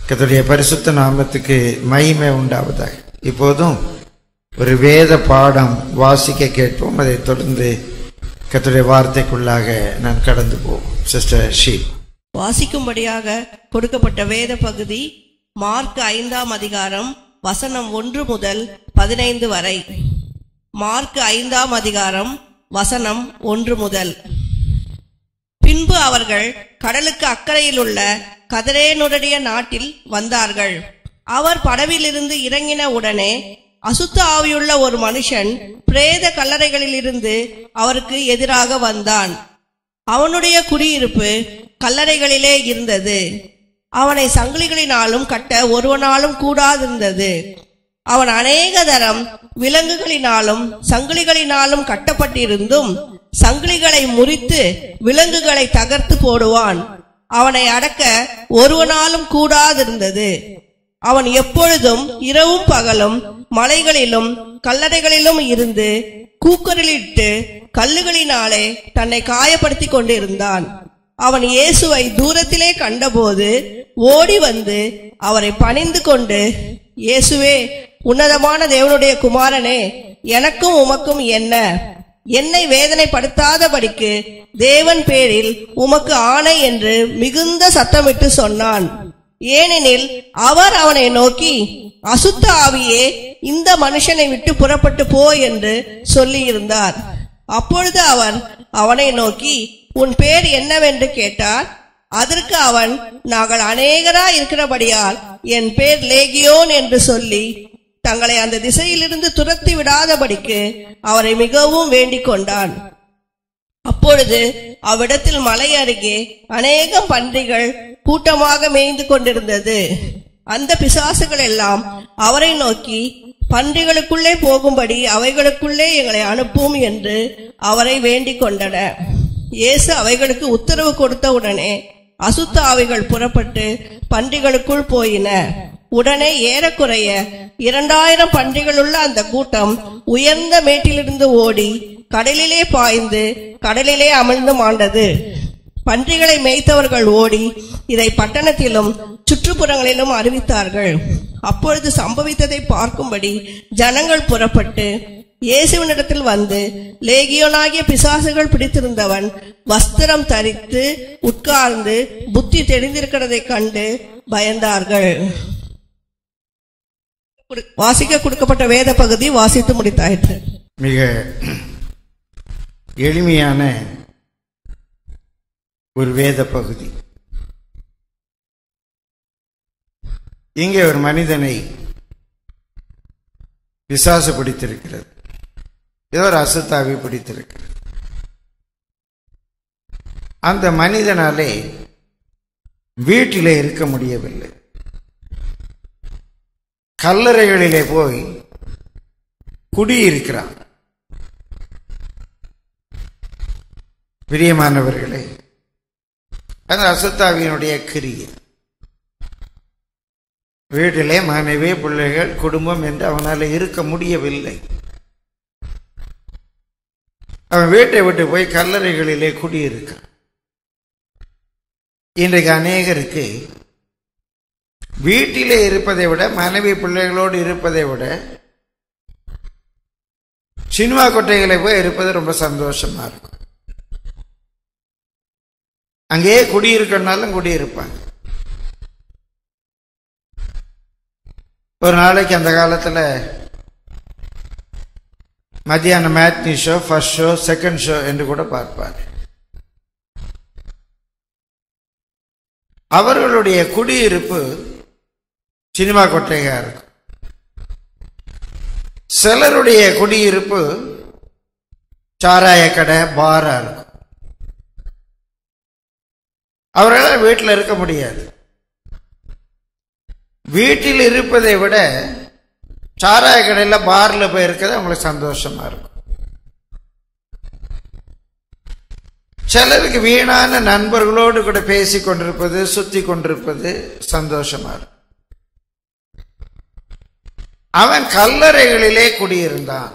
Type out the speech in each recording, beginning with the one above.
கர்த்தருடைய பரிசுத்த நாமத்துக்கு மகிமை உண்டாவதாக இப்போதும் ஒரு வேத பாடம் வாசிக்க கேட்போம் அதைத் தொடர்ந்து கர்த்தருடைய வார்த்தைக்குள்ளாக நான் கடந்து போவோம் சிஸ்டர் ஷீ வாசிக்கும்படியாக கொடுக்கப்பட்ட வேத பகுதி மார்க் ஐந்தாம் அதிகாரம் வசனம் ஒன்று முதல் பதினைந்து வரை மார்க் ஐந்தாம் அதிகாரம் வசனம் ஒன்று முதல் பின்பு அவர்கள் கடலுக்கு அக்கறையில் உள்ள கதரேனுடைய நாட்டில் வந்தார்கள் அவர் படவிலிருந்து இறங்கின உடனே அசுத்த ஆவியுள்ள ஒரு மனுஷன் பிரேத கல்லறைகளில் இருந்து அவருக்கு எதிராக வந்தான் அவனுடைய குடியிருப்பு கல்லறைகளிலே இருந்தது அவனை சங்கிலிகளினாலும் கட்ட ஒருவனாலும் கூடாதிருந்தது அவன் அநேக தரம் விலங்குகளினாலும் சங்கிலிகளினாலும் கட்டப்பட்டிருந்தும் சங்கிலிகளை முறித்து விலங்குகளை தகர்த்து போடுவான் அவனை அடக்க ஒருவனாலும் கூடாதிருந்தது அவன் எப்பொழுதும் இரவும் பகலும் மலைகளிலும் கல்லறைகளிலும் இருந்து கூக்கரிலிட்டு கல்லுகளினாலே தன்னை காயப்படுத்திக் கொண்டிருந்தான் அவன் இயேசுவை தூரத்திலே கண்டபோது ஓடி வந்து அவரை பணிந்து கொண்டு இயேசுவே உன்னதமான தேவனுடைய குமாரனே எனக்கும் உமக்கும் என்ன என்னை வேதனைப்படுத்தாதபடிக்கு தேவன் பேரில் உமக்கு ஆணை என்று மிகுந்த சத்தமிட்டு சொன்னான் ஏனெனில் அவர் அவனை நோக்கி அசுத்த ஆவியே இந்த மனுஷனை விட்டு புறப்பட்டு போ என்று சொல்லியிருந்தார் அப்பொழுது அவர் அவனை நோக்கி உன் பேர் என்னவென்று கேட்டார் அதற்கு அவன் நாங்கள் அநேகரா இருக்கிறபடியால் என் பேர் லேகியோன் என்று சொல்லி தங்களை அந்த திசையிலிருந்து துரத்தி விடாதபடிக்கு அவரை மிகவும் வேண்டிக் கொண்டான் அப்பொழுது அவ்விடத்தில் மலை அருகே அநேகம் பன்றிகள் கூட்டமாக மேய்ந்து கொண்டிருந்தது அந்த பிசாசுகள் எல்லாம் அவரை நோக்கி பன்றிகளுக்குள்ளே போகும்படி அவைகளுக்குள்ளே எங்களை அனுப்பும் என்று அவரை வேண்டிக் கொண்டன இயேசு அவைகளுக்கு உத்தரவு கொடுத்த உடனே அசுத்த ஆவிகள் புறப்பட்டு பன்றிகளுக்குள் போயின உடனே ஏறக்குறைய இரண்டாயிரம் பன்றிகளுள்ள அந்த கூட்டம் உயர்ந்த மேட்டிலிருந்து ஓடி கடலிலே பாய்ந்து கடலிலே அமிழ்ந்து மாண்டது பன்றிகளை மேய்த்தவர்கள் ஓடி இதை பட்டணத்திலும் சுற்றுப்புறங்களிலும் அறிவித்தார்கள் அப்பொழுது சம்பவித்ததை பார்க்கும்படி ஜனங்கள் புறப்பட்டு இயேசுவினிடத்தில் வந்து லேகியோனாகிய பிசாசுகள் பிடித்திருந்தவன் வஸ்திரம் தரித்து உட்கார்ந்து புத்தி தெரிந்திருக்கிறதைக் கண்டு பயந்தார்கள் வாசிக்க கொடுக்கப்பட்ட வேத பகுதி வாசித்து முடித்தாயிற்று மிக எளிமையான ஒரு வேத பகுதி இங்கே ஒரு மனிதனை பிசாசு பிடித்திருக்கிறது ஏதோ ஒரு அசுத்தாவி பிடித்திருக்கிறது அந்த மனிதனாலே வீட்டிலே இருக்க முடியவில்லை கல்லறைகளிலே போய் குடியிருக்கிறான் பிரியமானவர்களே அந்த அசுத்தாவியினுடைய கிரியை வீட்டிலே மனைவி பிள்ளைகள் குடும்பம் என்று அவனால் இருக்க முடியவில்லை அவன் வீட்டை விட்டு போய் கல்லறைகளிலே குடியிருக்கிறான் இன்றைக்கு அநேகருக்கு வீட்டிலே இருப்பதை விட மனைவி பிள்ளைகளோடு இருப்பதை விட சினிமா கொட்டைகளை போய் இருப்பது ரொம்ப சந்தோஷமா இருக்கும் அங்கேயே குடியிருக்கனாலும் குடியிருப்பாங்க ஒரு நாளைக்கு அந்த காலத்தில் மத்தியானம் matinee show first show second show என்று கூட பார்ப்பார் அவர்களுடைய குடியிருப்பு சினிமா கொட்டையா இருக்கும் சிலருடைய குடியிருப்பு சாராய கடை பாரா இருக்கும் அவர்களால் வீட்டில் இருக்க முடியாது வீட்டில் இருப்பதை விட சாராய கடையில் பார்ல போய் இருக்கிறது அவங்களுக்கு சந்தோஷமா இருக்கும் சிலருக்கு வீணான நண்பர்களோடு கூட பேசி கொண்டிருப்பது சுத்தி கொண்டிருப்பது சந்தோஷமா இருக்கும் அவன் கல்லறைகளிலே குடியிருந்தான்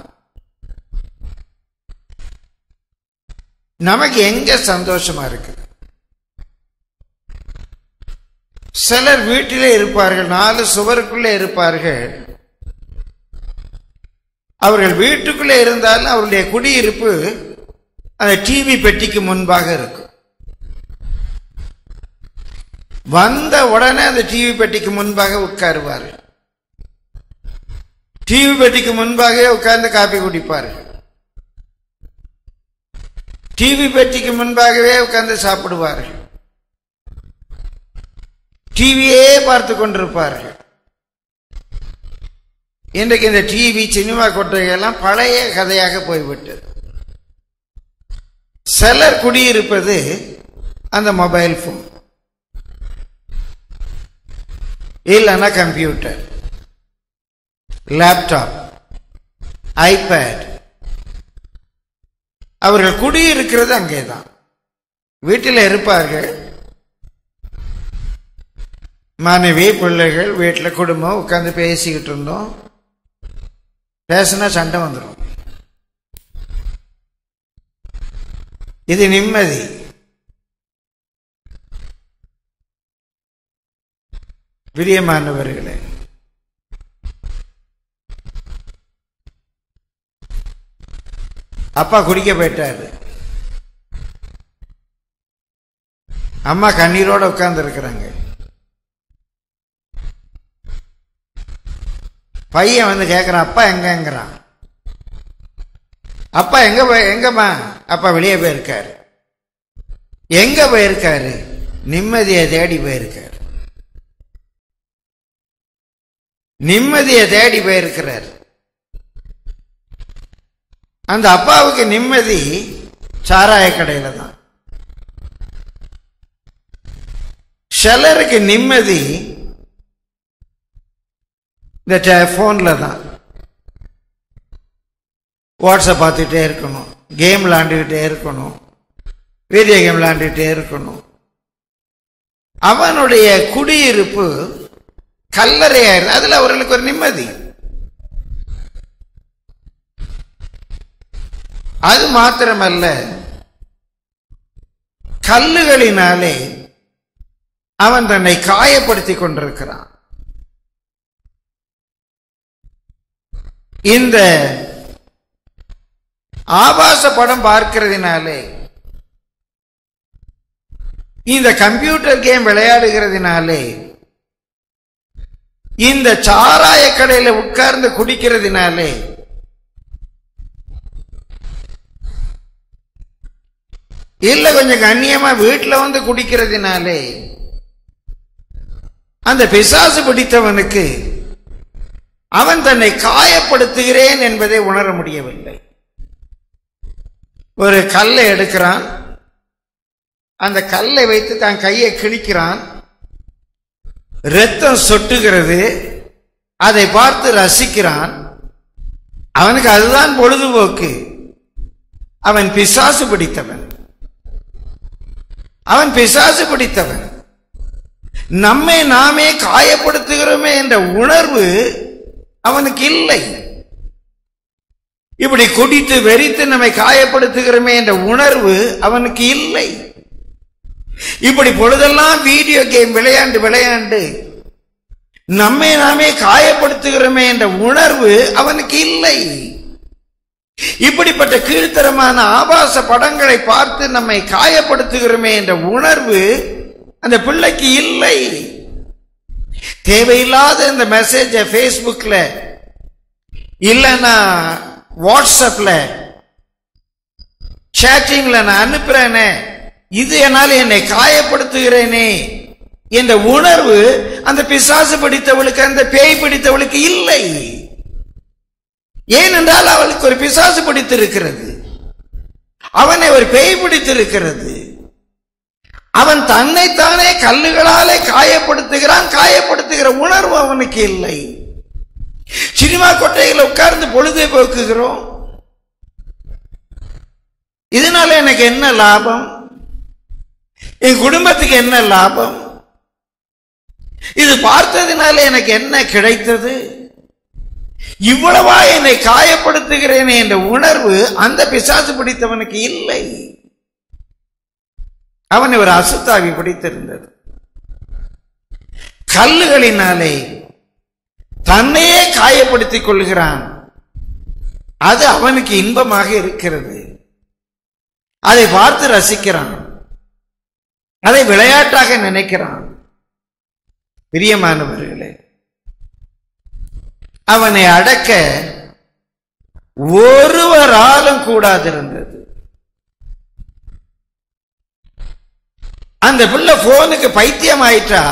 நமக்கு எங்க சந்தோஷமா இருக்கு சிலர் வீட்டிலே இருப்பார்கள் நாலு சுவருக்குள்ளே இருப்பார்கள் அவர்கள் வீட்டுக்குள்ளே இருந்தாலும் அவருடைய குடியிருப்பு அந்த டிவி பெட்டிக்கு முன்பாக இருக்கும் வந்த உடனே அந்த டிவி பெட்டிக்கு முன்பாக உட்காருவார்கள் டிவி பெட்டிக்கு முன்பாகவே உட்கார்ந்து காப்பி குடிப்பார்கள் டிவி பெட்டிக்கு முன்பாகவே உட்கார்ந்து சாப்பிடுவார்கள் டிவியே பார்த்து கொண்டிருப்பார்கள் இன்றைக்கு இந்த டிவி சினிமா கொட்டைகள்லாம் பழைய கதையாக போய்விட்டது சிலர் குடியிருப்பது அந்த மொபைல் போன் இல்லைன்னா கம்ப்யூட்டர் லேப்டாப் ஐபேட் அவர்கள் குடியிருக்கிறது அங்கேதான் வீட்டில் இருப்பார்கள் மனைவி பிள்ளைகள் வீட்டில் குடும்பம் உட்காந்து பேசிக்கிட்டு இருந்தோம் பேசினா சண்டை வந்துடும் இது நிம்மதி பிரியமானவர்களே அப்பா குடிக்க போயிட்டாரு அம்மா கண்ணீரோட உட்கார்ந்து இருக்கிறாங்க பையன் வந்து கேட்குறான் அப்பா எங்கங்கிறான் அப்பா எங்க போய் எங்கம்மா அப்பா வெளியே போயிருக்காரு எங்க போயிருக்காரு நிம்மதியை தேடி போயிருக்காரு நிம்மதியை தேடி போயிருக்கிறார் அந்த அப்பாவுக்கு நிம்மதி சாராய கடையில தான் சிலருக்கு நிம்மதி இந்த ஃபோனில் தான் வாட்ஸ்அப் பார்த்துட்டே இருக்கணும் கேம் விளாண்டுக்கிட்டே இருக்கணும் வீடியோ கேம் விளாண்டுக்கிட்டே இருக்கணும் அவனுடைய குடியிருப்பு கல்லறையாயிரு அதுல அவர்களுக்கு ஒரு நிம்மதி அது மாத்திரமல்ல கல்லுகளினாலே அவன் தன்னை காயப்படுத்தி கொண்டிருக்கிறான் இந்த ஆபாச படம் பார்க்கிறதுனாலே இந்த கம்ப்யூட்டர் கேம் விளையாடுகிறதுனாலே இந்த சாராய கடையில உட்கார்ந்து குடிக்கிறதுனாலே இல்ல கொஞ்சம் கண்ணியமா வீட்டுல வந்து குடிக்கிறதுனாலே அந்த பிசாசு பிடித்தவனுக்கு அவன் தன்னை காயப்படுத்துகிறேன் என்பதை உணர முடியவில்லை ஒரு கல்லை எடுக்கிறான் அந்த கல்லை வைத்து தான் கையை கிழிக்கிறான் ரத்தம் சொட்டுகிறது அதை பார்த்து ரசிக்கிறான் அவனுக்கு அதுதான் பொழுதுபோக்கு அவன் பிசாசு பிடித்தவன் அவன் பிசாசு பிடித்தவன் நம்மை நாமே காயப்படுத்துகிறோமே என்ற உணர்வு அவனுக்கு இல்லை இப்படி குடித்து வெறித்து நம்மை காயப்படுத்துகிறோமே என்ற உணர்வு அவனுக்கு இல்லை இப்படி பொழுதெல்லாம் வீடியோ கேம் விளையாண்டு விளையாண்டு நம்மை நாமே காயப்படுத்துகிறோமே என்ற உணர்வு அவனுக்கு இல்லை இப்படிப்பட்ட கீழ்த்தரமான ஆபாச படங்களை பார்த்து நம்மை காயப்படுத்துகிறோமே என்ற உணர்வு அந்த பிள்ளைக்கு இல்லை தேவையில்லாத இந்த மெசேஜ ஃபேஸ்புக்ல இல்லைன்னா வாட்ஸ்அப்ல சேட்டிங்ல நான் அனுப்புறேனே இது என்னால் என்னை காயப்படுத்துகிறேனே என்ற உணர்வு அந்த பிசாசு பிடித்தவளுக்கு அந்த பேய் பிடித்தவளுக்கு இல்லை ஏனென்றால் அவளுக்கு ஒரு பிசாசு பிடித்திருக்கிறது அவனை ஒரு பேய் பிடித்திருக்கிறது அவன் தன்னைத்தானே கல்லுகளாலே காயப்படுத்துகிறான் காயப்படுத்துகிற உணர்வு அவனுக்கு இல்லை சினிமா கொட்டைகளை உட்கார்ந்து பொழுதை போக்குகிறோம் இதனால எனக்கு என்ன லாபம் என் குடும்பத்துக்கு என்ன லாபம் இது பார்த்ததினால எனக்கு என்ன கிடைத்தது இவ்வளவா என்னை காயப்படுத்துகிறேனே என்ற உணர்வு அந்த பிசாசு பிடித்தவனுக்கு இல்லை அவனை ஒரு அசுத்தாவி பிடித்திருந்தது கல்லுகளினாலே தன்னையே காயப்படுத்திக் கொள்கிறான் அது அவனுக்கு இன்பமாக இருக்கிறது அதை பார்த்து ரசிக்கிறான் அதை விளையாட்டாக நினைக்கிறான் பிரியமானவர்களே அவனை அடக்க ஒருவராலும் கூடாதிருந்தது அந்த பிள்ளை போனுக்கு பைத்தியம் ஆயிட்டா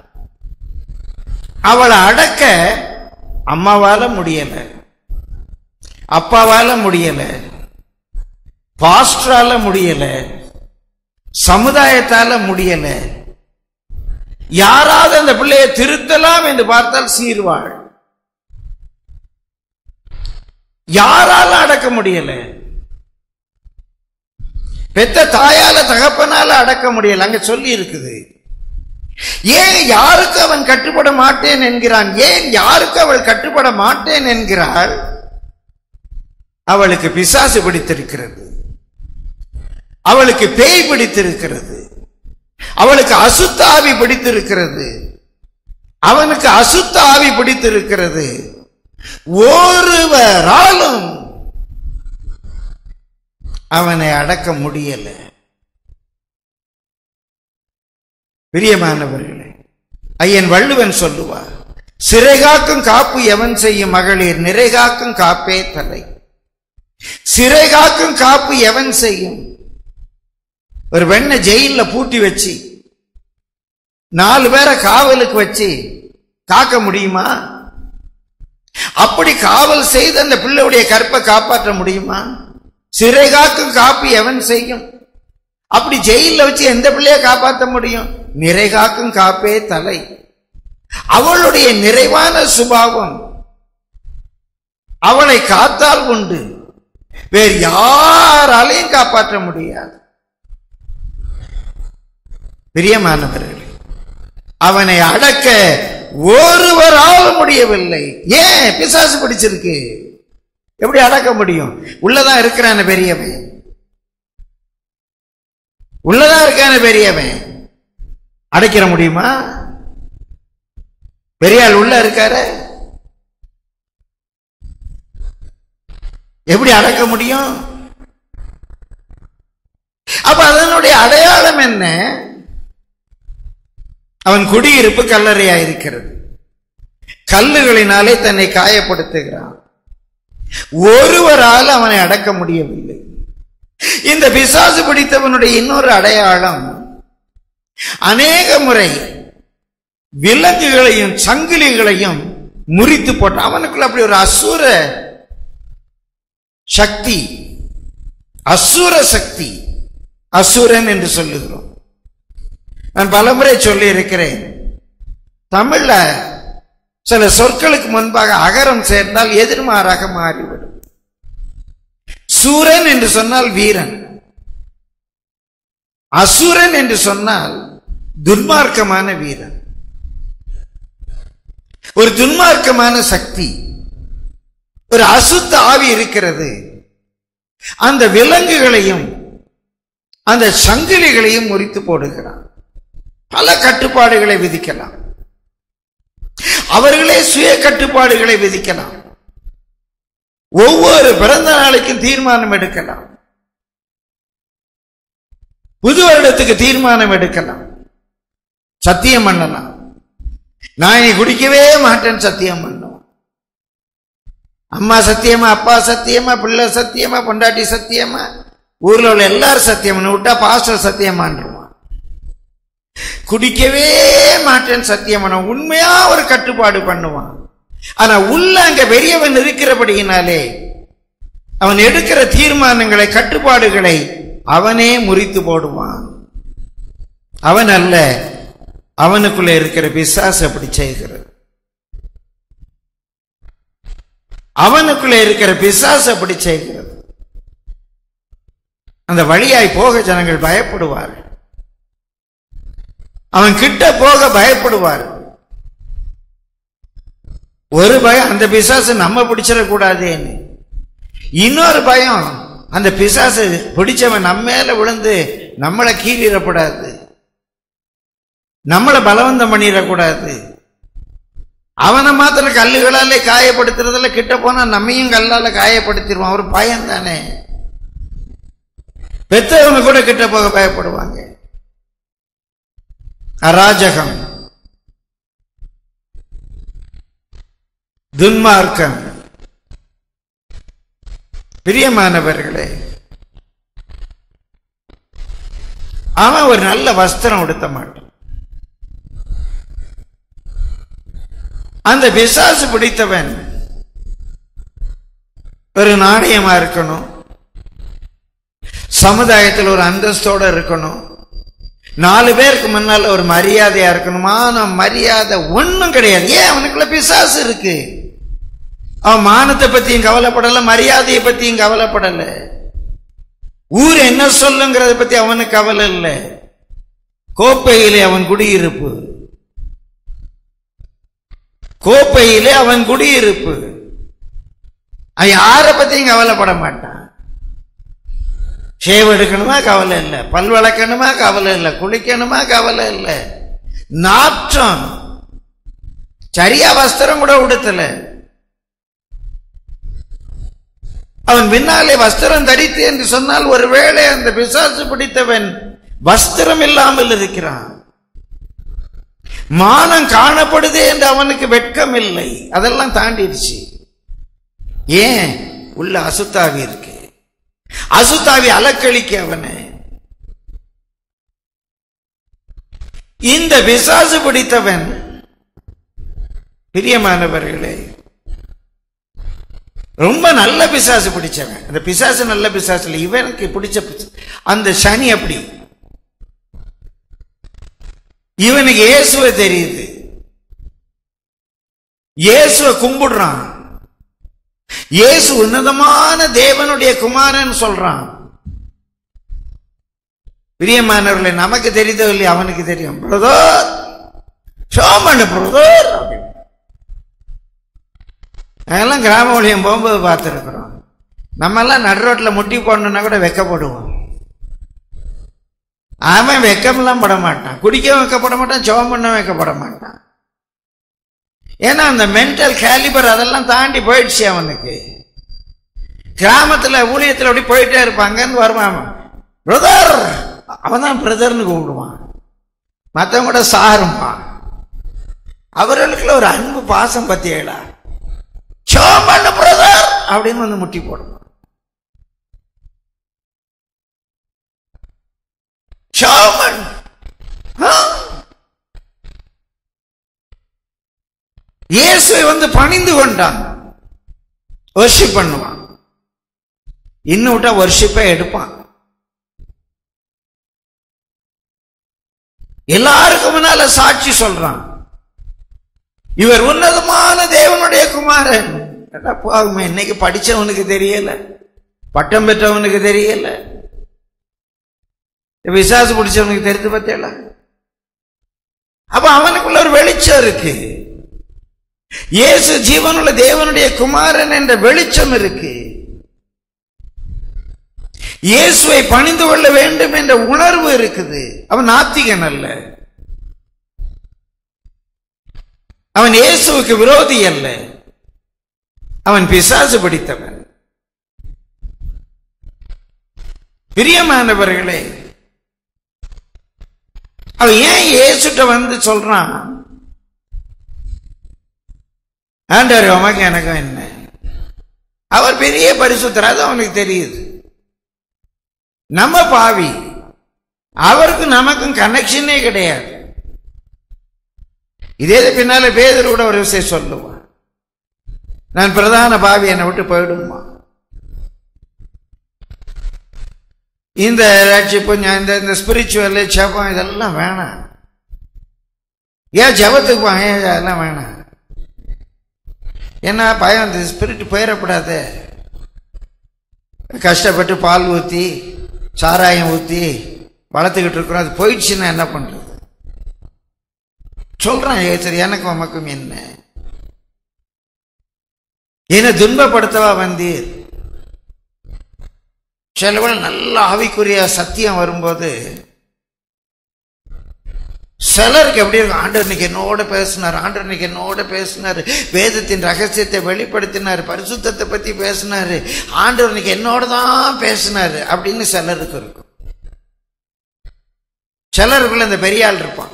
அவளை அடக்க அம்மாவால முடியல அப்பாவால முடியல பாஸ்டரால முடியல சமுதாயத்தால முடியல யாராவது அந்த பிள்ளையை திருத்தலாம் என்று பார்த்தால் சீர்வாள் யாரால அடக்க முடியல பெத்த தாயால தகப்பனால அடக்க முடியல அங்க சொல்லி இருக்குது ஏன் யாருக்கு அவன் கட்டுப்பட மாட்டேன் என்கிறான் ஏன் யாருக்கு அவள் கட்டுப்பட மாட்டேன் என்கிறாள் அவளுக்கு பிசாசு பிடித்திருக்கிறது அவளுக்கு பேய் பிடித்திருக்கிறது அவளுக்கு அசுத்த ஆவி பிடித்திருக்கிறது அவனுக்கு அசுத்த ஆவி பிடித்திருக்கிறது ஒருவராலும் அவனை அடக்க முடியல பிரியமானவர்களே ஐயன் வள்ளுவன் சொல்லுவார் சிறைகாக்கும் காப்பு எவன் செய்யும் மகளிர் நிறைகாக்கும் காப்பே தலை சிறைகாக்கும் காப்பு எவன் செய்யும் ஒரு பெண்ணை ஜெயில பூட்டி வச்சு நாலு பேரை காவலுக்கு வச்சு காக்க முடியுமா அப்படி காவல் செய்து அந்த பிள்ளையுடைய கற்பை காப்பாற்ற முடியுமா சிறை காக்கும் காப்பு எவன் செய்யும் அப்படி ஜெயில வச்சு எந்த பிள்ளைய காப்பாற்ற முடியும் நிறை காக்கும் காப்பே தலை அவளுடைய நிறைவான சுபாவம் அவளை காத்தால் உண்டு வேறு யாராலையும் காப்பாற்ற முடியாது பிரியமானவர்களே அவனை அடக்க ஒருவரால் முடியவில்லை ஏன் பிசாசு பிடிச்சிருக்கு எப்படி அடக்க முடியும் உள்ளதான் இருக்கிறான பெரியவன் உள்ளதான் இருக்கான பெரியவன் அடைக்கிற முடியுமா பெரியாள் உள்ள இருக்காரு எப்படி அடக்க முடியும் அப்ப அதனுடைய அடையாளம் என்ன அவன் குடியிருப்பு கல்லறையா இருக்கிறது கல்லுகளினாலே தன்னை காயப்படுத்துகிறான் ஒருவரால் அவனை அடக்க முடியவில்லை இந்த பிசாசு பிடித்தவனுடைய இன்னொரு அடையாளம் அநேக முறை விலங்குகளையும் சங்கிலிகளையும் முறித்து போட்டான் அவனுக்குள்ள அப்படி ஒரு அசுர சக்தி அசுர சக்தி அசுரன் என்று சொல்லுகிறோம் நான் பலமுறை சொல்லி இருக்கிறேன் தமிழ்ல சில சொற்களுக்கு முன்பாக அகரம் சேர்ந்தால் எதிர்மாறாக மாறிவிடும் சூரன் என்று சொன்னால் வீரன் அசுரன் என்று சொன்னால் துன்மார்க்கமான வீரன் ஒரு துன்மார்க்கமான சக்தி ஒரு அசுத்த ஆவி இருக்கிறது அந்த விலங்குகளையும் அந்த சங்கிலிகளையும் முறித்து போடுகிறான் பல கட்டுப்பாடுகளை விதிக்கலாம் அவர்களே சுய கட்டுப்பாடுகளை விதிக்கலாம் ஒவ்வொரு பிறந்த நாளைக்கும் தீர்மானம் எடுக்கலாம் புது வருடத்துக்கு தீர்மானம் எடுக்கலாம் சத்தியம் பண்ணலாம் நான் இனி குடிக்கவே மாட்டேன்னு சத்தியம் பண்ணுவோம் அம்மா சத்தியமா அப்பா சத்தியமா பிள்ளை சத்தியமா பொண்டாட்டி சத்தியமா ஊர்ல உள்ள எல்லாரும் சத்தியம் பண்ணி விட்டா பாஸ்டர் சத்தியமான்றுவான் குடிக்கவே மாட்டேன்னு சத்தியம் பண்ண உண்மையா ஒரு கட்டுப்பாடு பண்ணுவான் ஆனா உள்ள அங்க பெரியவன் இருக்கிறபடியினாலே அவன் எடுக்கிற தீர்மானங்களை கட்டுப்பாடுகளை அவனே முறித்து போடுவான் அவன் அல்ல அவனுக்குள்ள இருக்கிற பிசாசு அப்படி செய்கிறது அவனுக்குள்ள இருக்கிற பிசாசு அப்படி செய்கிறது அந்த வழியாய் போக ஜனங்கள் பயப்படுவார்கள் அவன் கிட்ட போக பயப்படுவார் ஒரு பயம் அந்த பிசாசு நம்ம பிடிச்சிடக்கூடாதேன்னு இன்னொரு பயம் அந்த பிசாசு பிடிச்சவன் நம்ம மேல விழுந்து நம்மளை கீறிடக்கூடாது நம்மளை பலவந்தம் பண்ணிடக்கூடாது அவனை மாத்திரம் கல்லுகளாலே காயப்படுத்துறதுல கிட்ட போனா நம்மையும் கல்லால காயப்படுத்திடுவான் அவர் பயம் தானே பெத்தவங்க கூட கிட்ட போக பயப்படுவாங்க அராஜகம் துன்மார்க்கம் பிரியமானவர்களே அவன் ஒரு நல்ல வஸ்திரம் உடுத்த மாட்டான் அந்த பிசாசு பிடித்தவன் ஒரு நாணயமா இருக்கணும் சமுதாயத்தில் ஒரு அந்தஸ்தோட இருக்கணும் நாலு பேருக்கு முன்னால ஒரு மரியாதையா இருக்கணும் மானம் மரியாதை ஒண்ணும் கிடையாது ஏன் அவனுக்குள்ள பிசாசு இருக்கு அவன் மானத்தை பத்தியும் கவலைப்படல மரியாதையை பத்தியும் கவலைப்படல ஊர் என்ன சொல்லுங்கிறத பத்தி அவனுக்கு கவலை இல்லை கோப்பையிலே அவன் குடியிருப்பு கோப்பையிலே அவன் குடியிருப்பு அவன் யாரை பத்தியும் கவலைப்பட மாட்டான் ஷேவ் எடுக்கணுமா கவலை இல்லை பல் வளர்க்கணுமா கவலை இல்லை குளிக்கணுமா கவலை இல்லை நாற்றம் சரியா வஸ்திரம் கூட உடுத்தல அவன் பின்னாலே வஸ்திரம் தரித்து என்று சொன்னால் ஒருவேளை அந்த பிசாசு பிடித்தவன் வஸ்திரம் இல்லாமல் இருக்கிறான் மானம் காணப்படுதே என்று அவனுக்கு வெட்கம் இல்லை அதெல்லாம் தாண்டிடுச்சு ஏன் உள்ள அசுத்தாவி இருக்கு அசுத்தாவி அலக்களிக்க அவனை இந்த பிசாசு பிடித்தவன் பிரியமானவர்களே ரொம்ப நல்ல பிசாசு பிடிச்சவன் அந்த பிசாசு நல்ல பிசாசு இல்லை இவனுக்கு பிடிச்ச பிசா- அந்த சனி அப்படி இவனுக்கு இயேசுவை தெரியுது இயேசுவை கும்பிடுறான் இயேசு உன்னதமான தேவனுடைய குமாரன் சொல்றான் பிரியமானவர்களே நமக்கு தெரியுதோ இல்லையா அவனுக்கு தெரியும் பிரதர் சோமன் பிரதர் அதெல்லாம் கிராம ஊழியம் போகும்போது பார்த்துருக்குறோம் நம்மெல்லாம் நடு ரோட்டில் முட்டி போடணுன்னா கூட வெக்கப்படுவோம் அவன் வெக்கமெல்லாம் பட மாட்டான் குடிக்க வைக்கப்பட மாட்டான் ஜெபம் பண்ண வைக்கப்பட மாட்டான் ஏன்னா அந்த மென்டல் கேலிபர் அதெல்லாம் தாண்டி போயிடுச்சு அவனுக்கு கிராமத்துல ஊழியத்துல அப்படி போயிட்டே இருப்பாங்கன்னு வருவான் பிரதர் அவன் தான் பிரதர்னு கூப்பிடுவான் மற்றவங்க கூட சாரும்பான் அவர்களுக்குள்ள ஒரு அன்பு பாசம் பத்தியலா சோமன் பிரதர் அப்படின்னு வந்து முட்டி போடுவான் சோமன் ஆ? இயேசுவை வந்து பணிந்து கொண்டான் வர்ஷிப் பண்ணுவான் இன்னும் விட்டா வர்ஷிப்பை எடுப்பான் எல்லாருக்கும் முன்னால சாட்சி சொல்றான் இவர் உன்னதமான தேவனுடைய குமாரன் அடா பாவமே, இன்னைக்கு படிச்சவனுக்கு தெரியல பட்டம் பெற்றவனுக்கு தெரியல விசாசு பிடிச்சவனுக்கு தெரிஞ்சு பார்த்தேல அப்ப அவனுக்குள்ள ஒரு வெளிச்சம் இருக்கு இயேசு ஜீவனுள்ள தேவனுடைய குமாரன் என்ற வெளிச்சம் இருக்கு இயேசுவை பணிந்து கொள்ள வேண்டும் என்ற உணர்வு இருக்குது அவன் நாத்திகன் அல்ல அவன் இயேசுவுக்கு விரோதி அல்ல அவன் பிசாசு பிடித்தவன் பிரியமானவர்களே அவன் ஏன் இயேசுட்ட வந்து சொல்றான் ஆண்டவர் உமக்கு எனக்கும் என்ன அவர் பெரிய பரிசுத்தர் அது அவனுக்கு தெரியுது நம்ம பாவி அவருக்கு நமக்கும் கனெக்ஷனே கிடையாது இதே பின்னால பேதர் கூட ஒரு விஷயம் சொல்லுவான் நான் பிரதான பாவி என்னை விட்டு போயிடுமா இந்த ரட்சிப்பு ஞா- இந்த இந்த ஸ்பிரிச்சுவல் ஜபம் இதெல்லாம் வேணாம் ஏன் ஜபத்துக்கு வா, ஏன் அதெல்லாம் வேணாம் என்ன பயம் இந்த ஸ்பிரிட் போயிடக்கூடாது கஷ்டப்பட்டு பால் ஊற்றி சாராயம் ஊற்றி வளர்த்துக்கிட்டு இருக்கிறோம் அது போயிடுச்சுன்னா என்ன பண்றது சொல்றான் ஏசர் எனக்கு உமக்கும் என்ன என்னை துன்பப்படுத்தவா வந்தீர் சில வேளை நல்ல ஆவிக்குரிய சத்தியம் வரும்போது சிலருக்கு எப்படி இருக்கும் ஆண்டவர் இன்னைக்கு என்னோட பேசினார் ஆண்டவர் இன்னைக்கு என்னோட பேசினார் வேதத்தின் ரகசியத்தை வெளிப்படுத்தினார் பரிசுத்தத்தை பத்தி பேசினாரு ஆண்டவர் இன்னைக்கு என்னோட தான் பேசினாரு அப்படின்னு சிலருக்கு இருக்கும் சிலருக்குள்ள இந்த பெரிய ஆள் இருப்பான்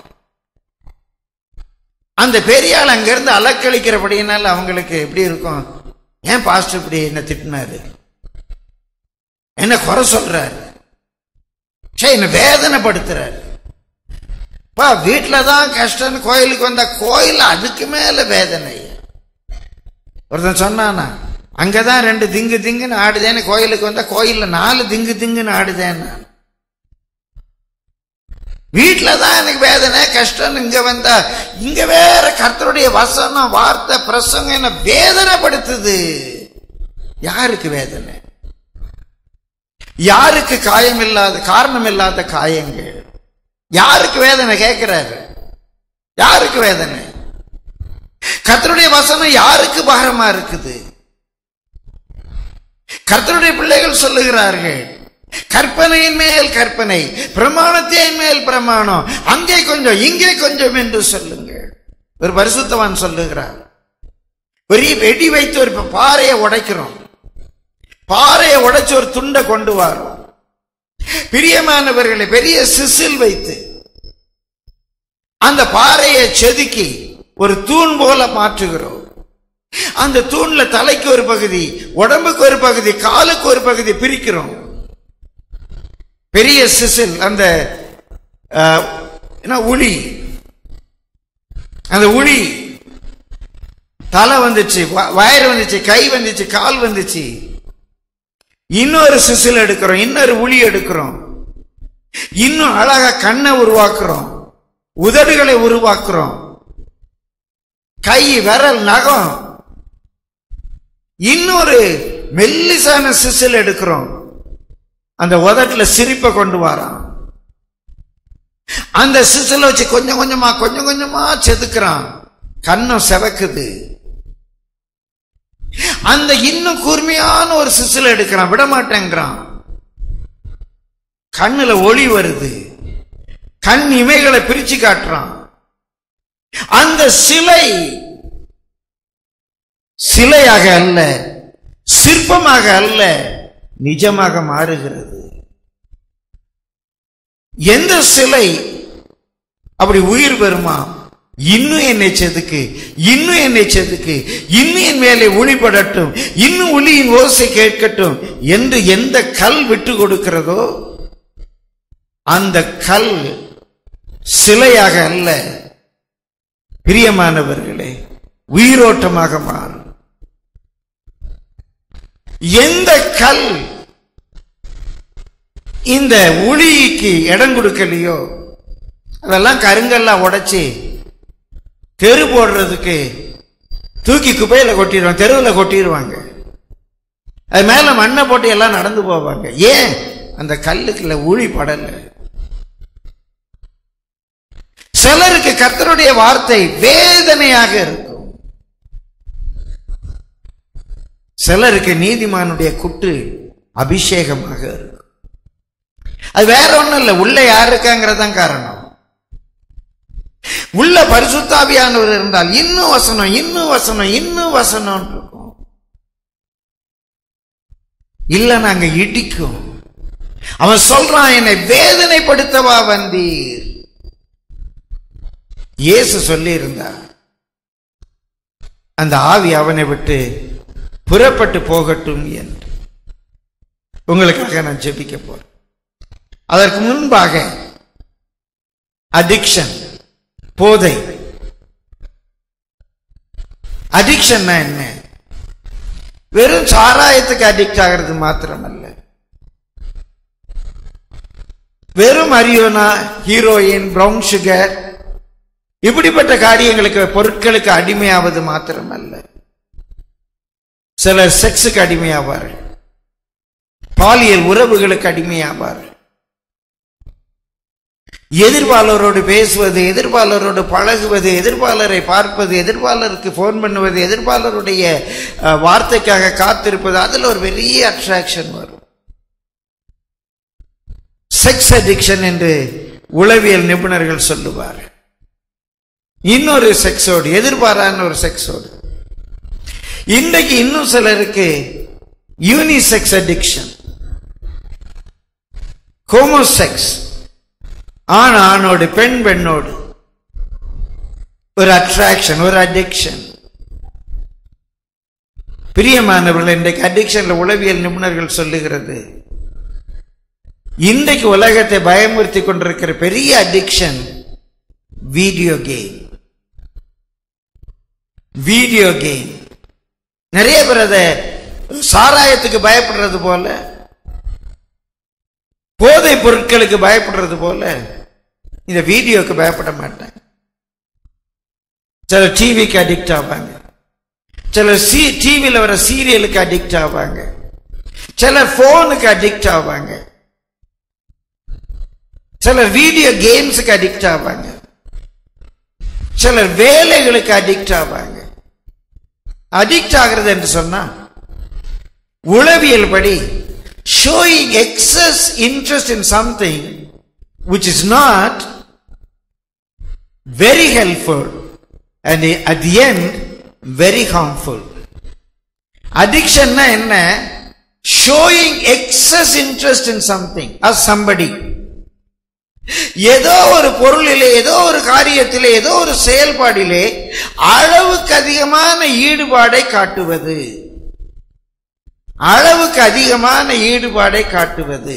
அந்த பெரிய ஆள் அங்கிருந்து அலக்களிக்கிறபடியினால அவங்களுக்கு எப்படி இருக்கும் ஏன் பாஸ்டர் இப்படி என்ன திட்டினாரு என்ன குறை சொல்றாரு சே என்ன வேதனைப்படுத்துறாரு பா வீட்டில் தான் கஷ்டம்னு கோயிலுக்கு வந்தா கோயில் அதுக்கு மேல வேதனை ஒருத்தன் சொன்னானா அங்கதான் ரெண்டு திங்கு திங்குன்னு ஆடுதேன்னு கோயிலுக்கு வந்தா கோயில்ல நாலு திங்கு திங்குன்னு ஆடுதேன்னு வீட்டில தான் எனக்கு வேதனை கஷ்டம் இங்க வந்தா இங்க வேற கர்த்தருடைய வசனம் வார்த்தை பிரசங்கம் என்ன வேதனைப்படுத்துது யாருக்கு வேதனை யாருக்கு காயம் இல்லாத காரணம் இல்லாத காயங்கள் யாருக்கு வேதனை கேட்கிறாரு யாருக்கு வேதனை கர்த்தருடைய வசனம் யாருக்கு பாரமா இருக்குது கர்த்தருடைய பிள்ளைகள் சொல்லுகிறார்கள் கற்பனையின் மேல் கற்பனை பிரமாணத்தின் மேல் பிரமாணம் அங்கே கொஞ்சம் இங்கே கொஞ்சம் என்று சொல்லுங்கள் ஒரு பரிசுத்தவான் சொல்லுகிறார் பெரிய வெடி வைத்து ஒரு பாறையை உடைக்கிறோம் பாறையை உடைச்சு ஒரு துண்டை கொண்டு வரோம் பிரியமானவர்களை பெரிய சிசில் வைத்து அந்த பாறையை செதுக்கி ஒரு தூண் போல மாற்றுகிறோம் அந்த தூண்ல தலைக்கு ஒரு பகுதி உடம்புக்கு ஒரு பகுதி காலுக்கு ஒரு பகுதி பிரிக்கிறோம் பெரிய சிசில் அந்த அஹ், என்ன உளி அந்த உளி தலை வந்துச்சு வ- வயிறு வந்துச்சு கை வந்துச்சு கால் வந்துச்சு இன்னொரு சிசில் எடுக்கிறோம் இன்னொரு உளி எடுக்கிறோம் இன்னும் அழகா கண்ணை உருவாக்குறோம் உதடுகளை உருவாக்குறோம் கை விரல் நகம் இன்னொரு மெல்லிசான சிசில் எடுக்கிறோம் அந்த உதட்டுல சிரிப்பை கொண்டு வரான் அந்த சிசில வச்சு கொஞ்சம் கொஞ்சமா கொஞ்சம் கொஞ்சமா செதுக்குறான் கண்ணம் செவக்குது அந்த இன்னும் கூர்மையான ஒரு சிசில் எடுக்கிறான் விட மாட்டேங்கிறான் கண்ணுல ஒளி வருது கண் இமைகளை பிரிச்சு காட்டுறான் அந்த சிலை சிலையாக அல்ல சிற்பமாக அல்ல நிஜமாக மாறுகிறது எந்த சிலை அப்படி உயிர் பெறுமா இன்னும் என்னை செதுக்கு இன்னும் என்னை செதுக்கு இன்னும் என் மேலே ஒளிபடட்டும் இன்னும் ஒளியின் ஓசை கேட்கட்டும் என்று எந்த கல் விட்டு கொடுக்கிறதோ அந்த கல் சிலையாக அல்ல பிரியமானவர்களே உயிரோட்டமாக மாறும் எந்த கல் இந்த ஒளிக்கு இடம் கொடுக்கலையோ அதெல்லாம் கருங்கல்லா உடைச்சி தெரு போடுறதுக்கு தூக்கி குப்பையில கொட்டிடுவாங்க தெருவில் கொட்டிடுவாங்க அது மேல மண்ணை போட்டு எல்லாம் நடந்து போவாங்க ஏன் அந்த கல்லுக்குள்ள ஊழி படல சிலருக்கு கர்த்தருடைய வார்த்தை வேதனையாக இருக்கும் சிலருக்கு நீதிமானுடைய குட்டு அபிஷேகமாக இருக்கும் அது வேற ஒண்ணும் இல்லை உள்ள யார் இருக்காங்கிறதான் காரணம் உள்ள பரிசுத்தாவியானவர் இருந்தால் இன்னும் வசனம் இன்னும் வசனம் இன்னும் வசனம் இருக்கும் இல்ல நாங்க இடிக்கும் அவன் சொல்றான் என்னை வேதனைப்படுத்தவா வந்தீர் இயேசு சொல்லி இருந்தார் அந்த ஆவி அவனை விட்டு புறப்பட்டு போகட்டும் என்று உங்களுக்காக நான் ஜெபிக்க போறேன் அதற்கு முன்பாக அடிக்ஷன் போதை அடிக்ஷன்னா என்ன வெறும் சாராயத்துக்கு அடிக்ட் ஆகிறது மாத்திரமல்ல வெறும் அரியோனா ஹீரோயின் பிரவுன் சுகர் இப்படிப்பட்ட காரியங்களுக்கு பொருட்களுக்கு அடிமையாவது மாத்திரமல்ல சிலர் செக்ஸுக்கு அடிமையாவார்கள் பாலியல் உறவுகளுக்கு அடிமையாவார்கள் எதிர்பாலரோடு பேசுவது எதிர்பாலரோடு பழகுவது எதிர்பாலரை பார்ப்பது எதிர்பாலருக்கு ஃபோன் பண்ணுவது எதிர்பாலருடைய அஹ், வார்த்தைக்காக காத்திருப்பது அதுல ஒரு பெரிய அட்ராக்ஷன் வரும் செக்ஸ் அடிக்ஷன் என்று உளவியல் நிபுணர்கள் சொல்லுவார்கள் இன்னொரு செக்ஸோடு எதிர்பாரான ஒரு செக்ஸோடு இன்றைக்கு இன்னும் சிலருக்கு யூனிசெக்ஸ் அடிக்ஷன் ஹோமோசெக்ஸ் ஆண் ஆணோடு பெண் பெண்ணோடு ஒரு அட்ராக்ஷன் ஒரு அடிக்ஷன் பிரியமானவர்கள் இன்றைக்கு அடிக்ஷன்ல உளவியல் நிபுணர்கள் சொல்லுகிறது இன்றைக்கு உலகத்தை பயமுறுத்தி கொண்டிருக்கிற பெரிய addiction video game video game நிறைய பேர் அதை சாராயத்துக்கு பயப்படுறது போல போதை பொருட்களுக்கு பயப்படுறது போல இந்த வீடியோக்கு பயப்பட மாட்டாங்க சில டிவிக்கு அடிக்ட் ஆவாங்க சிலர் சி டிவியில் வர சீரியலுக்கு அடிக்ட் ஆவாங்க சிலர் போனுக்கு அடிக்ட் ஆவாங்க சிலர் வீடியோ கேம்ஸுக்கு அடிக்ட் ஆவாங்க சிலர் வேலைகளுக்கு அடிக்ட் ஆவாங்க அடிக்ட் ஆகிறது என்று சொன்னா உளவியல் படி showing excess interest in something which is not very helpful and at the end very harmful அடிக்ஷன்னா என்ன showing excess interest in something as somebody ஏதோ ஒரு பொருளிலே ஏதோ ஒரு காரியத்திலே ஏதோ ஒரு செயல்பாடிலே அளவுக்கு அதிகமான ஈடுபாடை காட்டுவது அளவுக்கு அதிகமான ஈடுபாடை காட்டுவது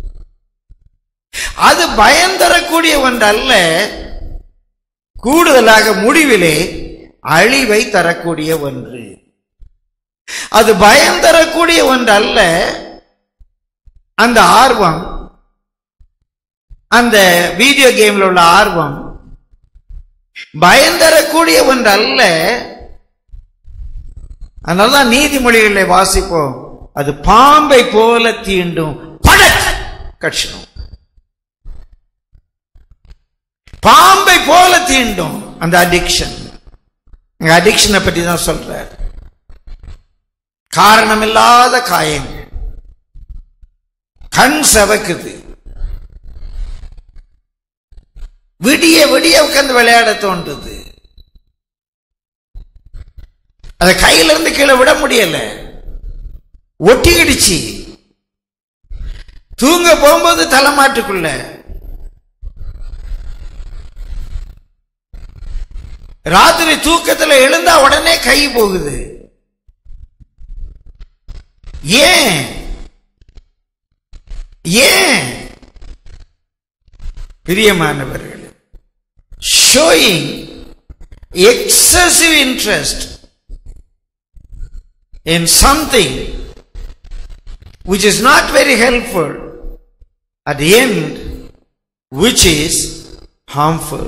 அது பயம் தரக்கூடிய ஒன்றல்ல கூடுதலாக முடிவிலே அழிவை தரக்கூடிய ஒன்று அது பயம் தரக்கூடிய ஒன்றல்ல அந்த ஆர்வம் அந்த வீடியோ கேம்ல உள்ள ஆர்வம் பயம் தரக்கூடிய ஒன்று அல்ல அதனாலதான் நீதிமொழிகளை வாசிப்போம் அது பாம்பை போல தீண்டும் படக் கட்சணும் பாம்பை போல தீண்டும் அந்த அடிக்ஷன் அடிக்ஷனை பற்றி தான் சொல்றார் காரணமில்லாத காயங்கள் கண் செவக்குது விடிய விடிய உட்கார்ந்து விளையாட தோன்றுது அதை கையில இருந்து கீழே விட முடியல ஒட்டிக்கிடுச்சு தூங்க போகும்போது தலைமாட்டுக்குள்ள ராத்திரி தூக்கத்துல எழுந்தா உடனே கை போகுது ஏன் ஏன் பிரியமானவர்கள் showing excessive interest in something which is not very helpful at the end which is harmful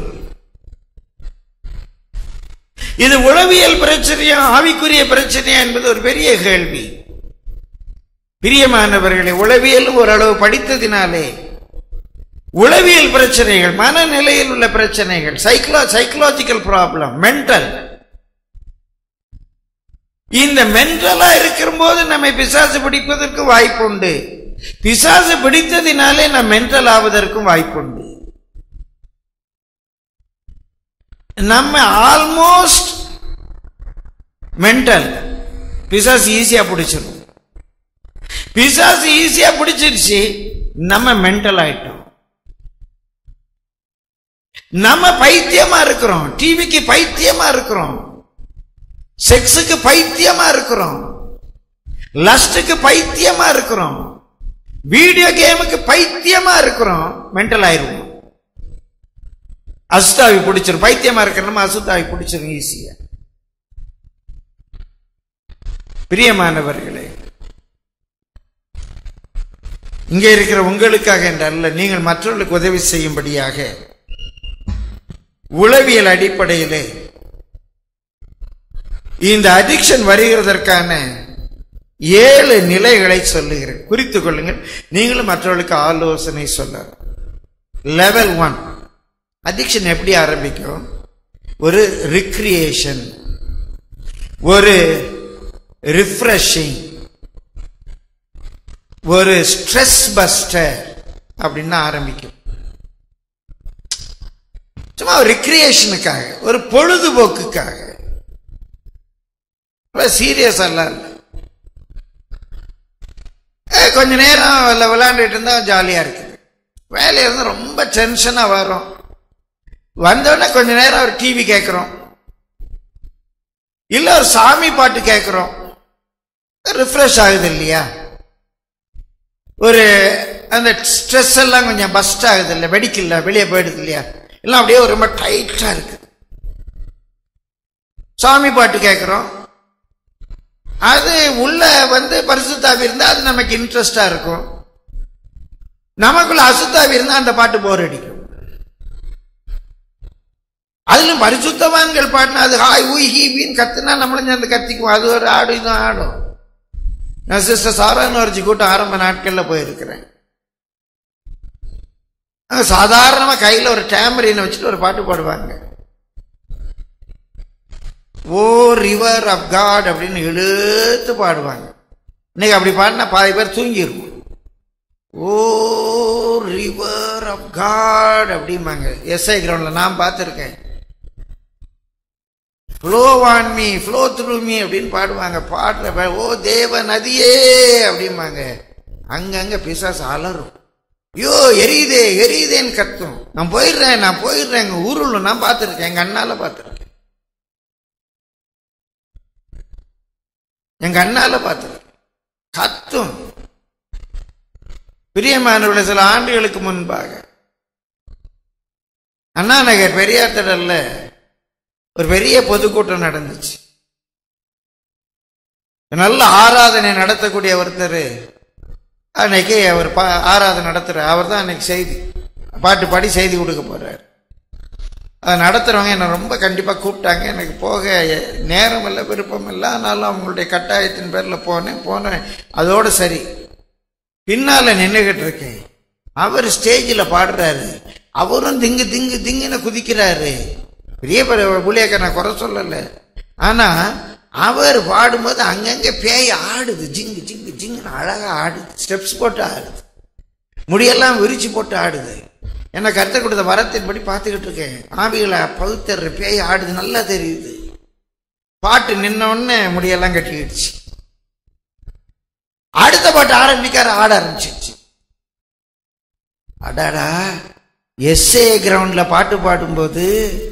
இது உளவியல் பிரச்சனையா ஆவிக்குரிய பிரச்சனையா என்பது ஒரு பெரிய கேள்வி பிரியமானவர்களை உளவியல் ஓரளவு படித்ததினாலே உளவியல் பிரச்சனைகள் மனநிலையில் உள்ள பிரச்சனைகள் சைக்கலோ சைக்கலாஜிக்கல் ப்ராப்ளம் மென்டல் இந்த மென்டலா இருக்கிற போது நம்மை பிசாசு பிடிப்பதற்கு வாய்ப்புண்டு பிசாசு பிடித்ததினாலே நாம் மென்டல் ஆவதற்கும் வாய்ப்புண்டு நம்ம ஆல்மோஸ்ட் மென்டல் பிசாசு ஈஸியா பிடிச்சிடும் பிசாசு ஈஸியா பிடிச்சிருச்சு நம்ம மென்டல் ஆயிட்டோம் நம்ம பைத்தியமா இருக்கிறோம் டிவிக்கு பைத்தியமா இருக்கிறோம் செக்ஸுக்கு பைத்தியமா இருக்கிறோம் லஸ்டுக்கு பைத்தியமா இருக்கிறோம் வீடியோ கேமுக்கு பைத்தியமா இருக்கிறோம் மென்டல் ஆயிருவோம் அசுத்தாவி பிடிச்சிரும் பைத்தியமா இருக்கிற அசுத்தாவி பிடிச்சிரும் ஈஸியா பிரியமானவர்களே இங்கே இருக்கிற உங்களுக்காக என்றல்ல நீங்கள் மற்றவர்களுக்கு உதவி செய்யும்படியாக உளவியல் அடிப்படையிலே இந்த அடிக்ஷன் வருகிறதற்கான ஏழு நிலைகளை சொல்லுகிறேன் குறித்துக் கொள்ளுங்கள் நீங்களும் மற்றவர்களுக்கு ஆலோசனை சொல்ல லெவல் ஒன் அடிக்ஷன் எப்படி ஆரம்பிக்கும் ஒரு ரிக்ரியேஷன் ஒரு ரிஃப்ரெஷிங் ஒரு ஸ்ட்ரெஸ் பஸ்டர் அப்படின்னு ஆரம்பிக்கும் சும்மா ஒரு ரிக்ரியேஷனுக்காக ஒரு பொழுதுபோக்குக்காக சீரியஸ் எல்லாம் இல்லை ஏ, கொஞ்ச நேரம் இல்லை விளையாண்டுட்டு இருந்தா ஜாலியா இருக்குது வேலையில இருந்து ரொம்ப டென்ஷனா வரும் வந்தோடனே கொஞ்ச நேரம் ஒரு டிவி கேட்குறோம் இல்ல ஒரு சாமி பாட்டு கேட்குறோம் ரிஃப்ரெஷ் ஆகுது இல்லையா ஒரு அந்த ஸ்ட்ரெஸ் எல்லாம் கொஞ்சம் பஸ்ட் ஆகுது இல்லை வெடிக்கல வெளியே போயிடுது இல்லையா எல்லாம் அப்படியே ஒரு ரொம்ப டைட்டா இருக்கு சாமி பாட்டு கேட்குறோம் அது உள்ள வந்து பரிசுத்தாவி இருந்தா அது நமக்கு இன்ட்ரெஸ்டா இருக்கும் நமக்குள்ள அசுத்தாவி இருந்தா அந்த பாட்டு போர் அடிக்கும் அதிலும் பரிசுத்தவான்கள் பாட்டுனா அது ஹாய் ஊய் ஹீ வீன் கத்துனா நம்மளும் சேர்ந்து கத்திக்குவோம் அது ஒரு ஆடு இதுவும் ஆடும் நான் சிஸ்டர் சாரானவர்ஜி கூட்டம் ஆரம்ப நாட்கள்ல போயிருக்கிறேன் அங்க சாதாரணமா கையில ஒரு டேமரினை வச்சுட்டு ஒரு பாட்டு பாடுவாங்க ஓ ரிவர் ஆஃப் காட் அப்படின்னு இழுத்து பாடுவாங்க இன்னைக்கு அப்படி பாடினா பாதி பேர் தூங்கிருக்கும் ஓ ரிவர் ஆஃப் காட் அப்படிம்பாங்க எஸ்ஐ கிரவுண்ட்ல நான் பார்த்துருக்கேன் flow on me flow through me அப்படின்னு பாடுவாங்க பாடுற ப- ஓ தேவ நதியே அப்படிம்பாங்க அங்கங்க பிசாசு அலறும் ஐயோ எரியுதே எரியுதேன்னு கத்தும் நான் போயிடுறேன் நான் போயிடுறேன் எங்க ஊருள்ள நான் பார்த்துருக்கேன் எங்க அண்ணால பார்த்துருக்கேன் எங்க அண்ணால பார்த்துருக்கேன் கத்தும் பிரியமானவர்களே சில ஆண்டுகளுக்கு முன்பாக அண்ணா நகர் பெரியார் திடல்ல ஒரு பெரிய பொதுக்கூட்டம் நடந்துச்சு நல்ல ஆராதனை நடத்தக்கூடிய ஒருத்தர் அன்னைக்கு அவர் பா ஆராதனை நடத்துற அவர் தான் அன்னைக்கு செய்தி பாட்டு பாடி செய்தி கொடுக்க போறாரு அதை நடத்துறவங்க என்னை ரொம்ப கண்டிப்பாக கூப்பிட்டாங்க எனக்கு போக நேரம் இல்லை விருப்பம் இல்லை ஆனாலும் அவங்களுடைய கட்டாயத்தின் பேரில் போனேன் போனேன் அதோட சரி பின்னால நின்றுகிட்டு இருக்கேன் அவர் ஸ்டேஜில் பாடுறாரு அவரும் திங்கு திங்கு திங்குன்னு குதிக்கிறாரு பெரிய பெரிய ஊழியக்க நான் குறை சொல்லல ஆனா அவர் பாடும்போது அங்கங்க பேய் ஆடுது ஜிங்கு ஜிங்கு ஜிங்குன்னு அழகா ஆடுது ஸ்டெப்ஸ் போட்டு ஆடுது முடியெல்லாம் விரிச்சு போட்டு ஆடுது என்ன கருத்தை கொடுத்த வரத்தின்படி பார்த்துக்கிட்டு இருக்கேன் ஆவிகளை பகுத்தர் பேய் ஆடுது நல்லா தெரியுது பாட்டு நின்ன உடனே முடியெல்லாம் கட்டிக்கிடுச்சு அடுத்த பாட்டு ஆரம்பிக்கார ஆட ஆரம்பிச்சிருச்சு அடாடா எஸ்ஏ கிரவுண்ட்ல பாட்டு பாடும்போது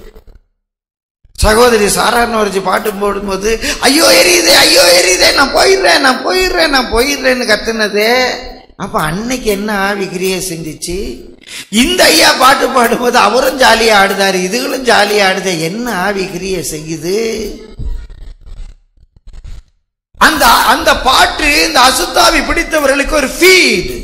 சகோதரி சாராரணவரிச்சு பாட்டு போடும்போது ஐயோ எரியுதே ஐயோ எரியுதே நான் போயிடுறேன் நான் போயிடுறேன் நான் போயிடுறேன்னு கத்துனதே அப்ப அன்னைக்கு என்ன ஆவி கிரியை செஞ்சுச்சு இந்த ஐயா பாட்டு பாடும்போது அவரும் ஜாலியா ஆடுதாரு இதுகளும் ஜாலியா ஆடுதே என்ன ஆவி கிரியை செய்யுது அந்த அந்த பாட்டு இந்த அசுத்தாவி பிடித்தவர்களுக்கு ஒரு ஃபீட்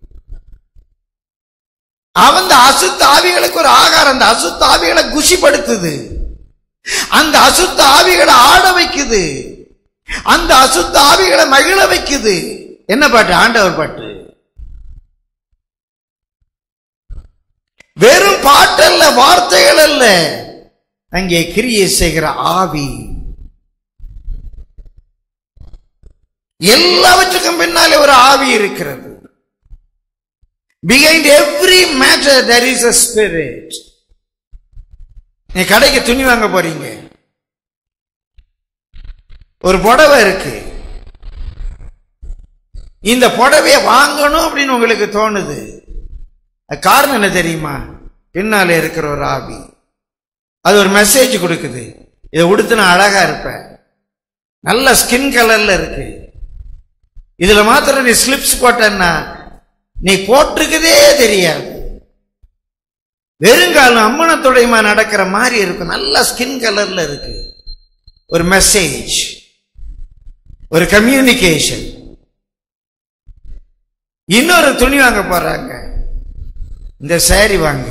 அவன் அசுத்த ஆவிகளுக்கு ஒரு ஆகாரம் அந்த அசுத்த ஆவிகளை குஷிப்படுத்துது அந்த அசுத்த ஆவிகளை ஆட வைக்குது அந்த அசுத்த ஆவிகளை மகிழ வைக்குது என்ன பாட்டு ஆண்டவர் பாட்டு வெறும் பாட்டல்ல வார்த்தைகள் அல்ல அங்கே கிரியை செய்கிற ஆவி எல்லாவற்றுக்கும் பின்னாலே ஒரு ஆவி இருக்கிறது behind every matter there is a spirit நீ கடைக்கு துணி வாங்க போறீங்க ஒரு புடவை இருக்கு இந்த புடவைய வாங்கணும் அப்படின்னு உங்களுக்கு தோணுது அது காரணம் என்ன தெரியுமா பின்னால இருக்கிற ஒரு ஆவி அது ஒரு மெசேஜ் கொடுக்குது இதை உடுத்து நான் அழகா இருப்பேன் நல்ல ஸ்கின் கலர்ல இருக்கு இதுல மாத்திரம் நீ ஸ்லிப்ஸ் போட்டன்னா நீ போட்டிருக்கதே தெரியாது வெறுங்காலம் அம்மனத்துடையமா நடக்கிற மாதிரி இருக்கும் நல்ல ஸ்கின் கலர்ல இருக்கு ஒரு மெசேஜ் ஒரு கம்யூனிகேஷன் இன்னொரு துணி வாங்க போறாங்க இந்த சேரி வாங்கு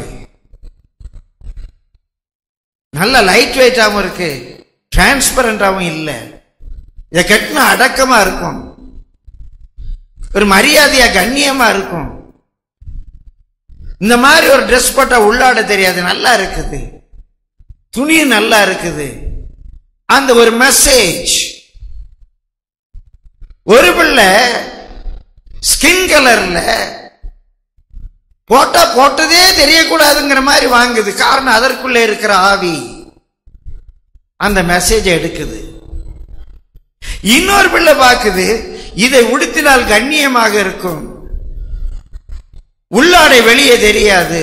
நல்ல லைட் வெயிட்டாகவும் இருக்கு டிரான்ஸ்பரண்டாகவும் இல்லை இதை கட்டினா அடக்கமா இருக்கும் ஒரு மரியாதையா கண்ணியமா இருக்கும் இந்த மாதிரி ஒரு ட்ரெஸ் போட்டா உள்ளாட தெரியாது நல்லா இருக்குது துணியும் நல்லா இருக்குது அந்த ஒரு மெசேஜ் ஒரு பிள்ளை ஸ்கின் கலர்ல போட்டா போட்டதே தெரியக்கூடாதுங்கிற மாதிரி வாங்குது காரணம் அதற்குள்ளே இருக்கிற ஆவி அந்த மெசேஜை எடுக்குது இன்னொரு பிள்ளை பார்க்குது இதை உடுத்தினால் கண்ணியமாக இருக்கும் உள்ளாடை வெளியே தெரியாது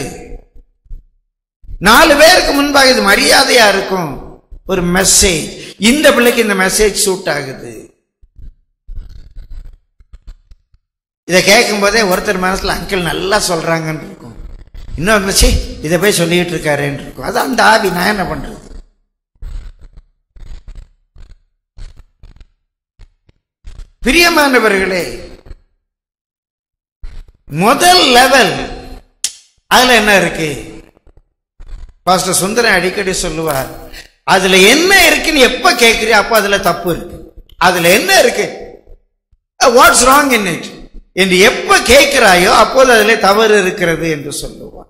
நாலு பேருக்கு முன்பாக இது மரியாதையா இருக்கும் ஒரு மெசேஜ் இந்த பிள்ளைக்கு இந்த மெசேஜ் சூட் ஆகுது இதை கேட்கும் போதே ஒருத்தர் மனசுல அங்கிள் நல்லா சொல்றாங்கன்னு இருக்கும் இன்னொரு ச்சீ இதை போய் சொல்லிட்டு இருக்காருன்னு இருக்கும் அது அந்த ஆவி நான் என்ன பண்றது பிரியமானவர்களே முதல் லெவல் அதுல என்ன இருக்கு பாஸ்டர் சுந்தரன் அடிக்கடி சொல்லுவார் அதுல என்ன இருக்குன்னு எப்ப கேட்கிறியோ அப்ப அதுல தப்பு இருக்கு அதுல என்ன இருக்கு வாட்ஸ் ராங் இன் இட் என்று எப்ப கேட்கிறாயோ அப்போது அதிலே தவறு இருக்கிறது என்று சொல்லுவார்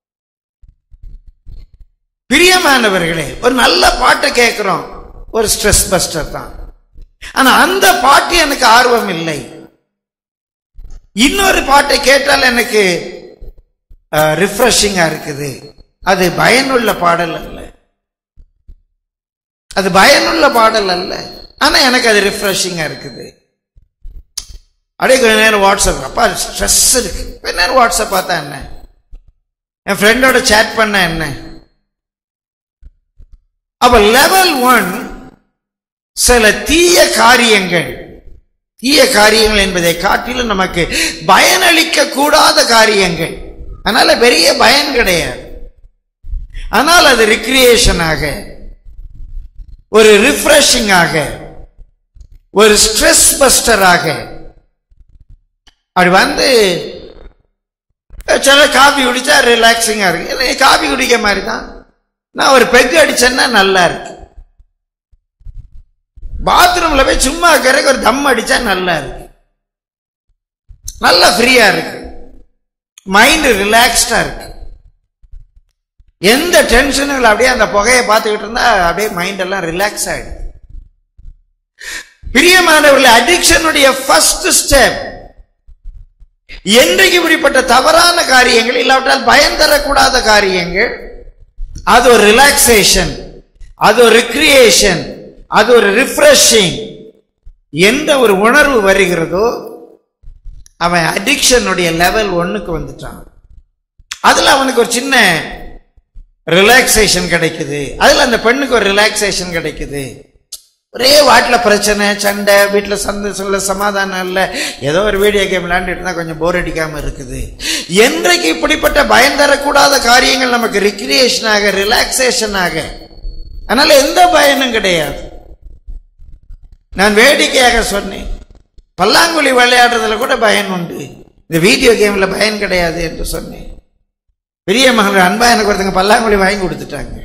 பிரியமானவர்களே ஒரு நல்ல பாட்டை கேட்கிறோம் ஒரு ஸ்ட்ரெஸ் பஸ்டர் தான் ஆனா அந்த பாட்டு எனக்கு ஆர்வம் இல்லை இன்னொரு பாட்டை கேட்டால் எனக்கு ரிஃப்ரெஷிங்கா இருக்குது அது பயனுள்ள பாடல் அல்ல அது பயனுள்ள பாடல் அல்ல ஆனா எனக்கு அது ரிஃப்ரெஷிங்கா இருக்குது அப்படியே கொஞ்ச நேரம் வாட்ஸ்அப் அப்பா ஸ்ட்ரெஸ் இருக்கு கொஞ்ச நேரம் வாட்ஸ்அப் பார்த்தா என்ன என் ஃப்ரெண்டோட சேட் பண்ண என்ன அப்ப லெவல் ஒன் சில தீய காரியங்கள் தீய காரியங்கள் என்பதை காட்டிலும் நமக்கு பயனளிக்க கூடாத காரியங்கள் அதனால பெரிய பயன் கிடையாது ஆனால் அது ரிக்ரியேஷனாக ஒரு ரிஃப்ரெஷிங்காக ஒரு ஸ்ட்ரெஸ் பஸ்டராக அப்படி வந்து சில காபி குடிச்சா ரிலாக்ஸிங்கா இருக்கு இல்லை, காபி குடிக்க மாதிரி தான் நான் ஒரு பெக் அடிச்சேன்னா நல்லா இருக்கு பாத்ரூம்ல போய் சும்மா இருக்கிறக்கு ஒரு தம் அடிச்சா நல்லா இருக்கு நல்லா ஃப்ரீயா இருக்கு மைண்ட் ரிலாக்ஸ்டா இருக்கு எந்த டென்ஷனும் இல்லை அப்படியே அந்த புகையை பார்த்துக்கிட்டு இருந்தா அப்படியே மைண்ட் எல்லாம் ரிலாக்ஸ் ஆயிடுது பிரியமானவர்களே அடிக்ஷனுடைய ஃபர்ஸ்ட் ஸ்டெப் என்றைக்கு இப்படிப்பட்ட தவறான காரியங்கள் இல்லாவிட்டால் பயம் தரக்கூடாத காரியங்கள் அது ஒரு ரிலாக்ஸேஷன் அது ஒரு ரிக்ரியேஷன் அது ஒரு ரிஃப்ரெஷிங் எந்த ஒரு உணர்வு வருகிறதோ அவன் அடிக்ஷனுடைய லெவல் ஒன்னுக்கு வந்துட்டான் அதுல அவனுக்கு ஒரு சின்ன ரிலாக்ஸேஷன் கிடைக்குது அதுல அந்த பெண்ணுக்கு ஒரு ரிலாக்ஸேஷன் கிடைக்குது ஒரே வாட்டில் பிரச்சனை சண்டை வீட்டில் சந்தோஷம் சமாதானம் இல்லை ஏதோ ஒரு வீடியோ கேம் விளையாண்டுட்டு இருந்தா கொஞ்சம் போர் அடிக்காம இருக்குது என்றைக்கு இப்படிப்பட்ட பயம் தரக்கூடாத காரியங்கள் நமக்கு ரிக்ரியேஷனாக ரிலாக்ஸேஷனாக அதனால எந்த பயனும் கிடையாது நான் வேடிக்கையாக சொன்னேன் பல்லாங்குழி விளையாடுறதுல கூட பயன் உண்டு இந்த வீடியோ கேம்ல பயன் கிடையாது என்று சொன்னேன் பெரிய மகள் அன்பா எனக்கு ஒருத்தங்க பல்லாங்குழி வாங்கி கொடுத்துட்டாங்க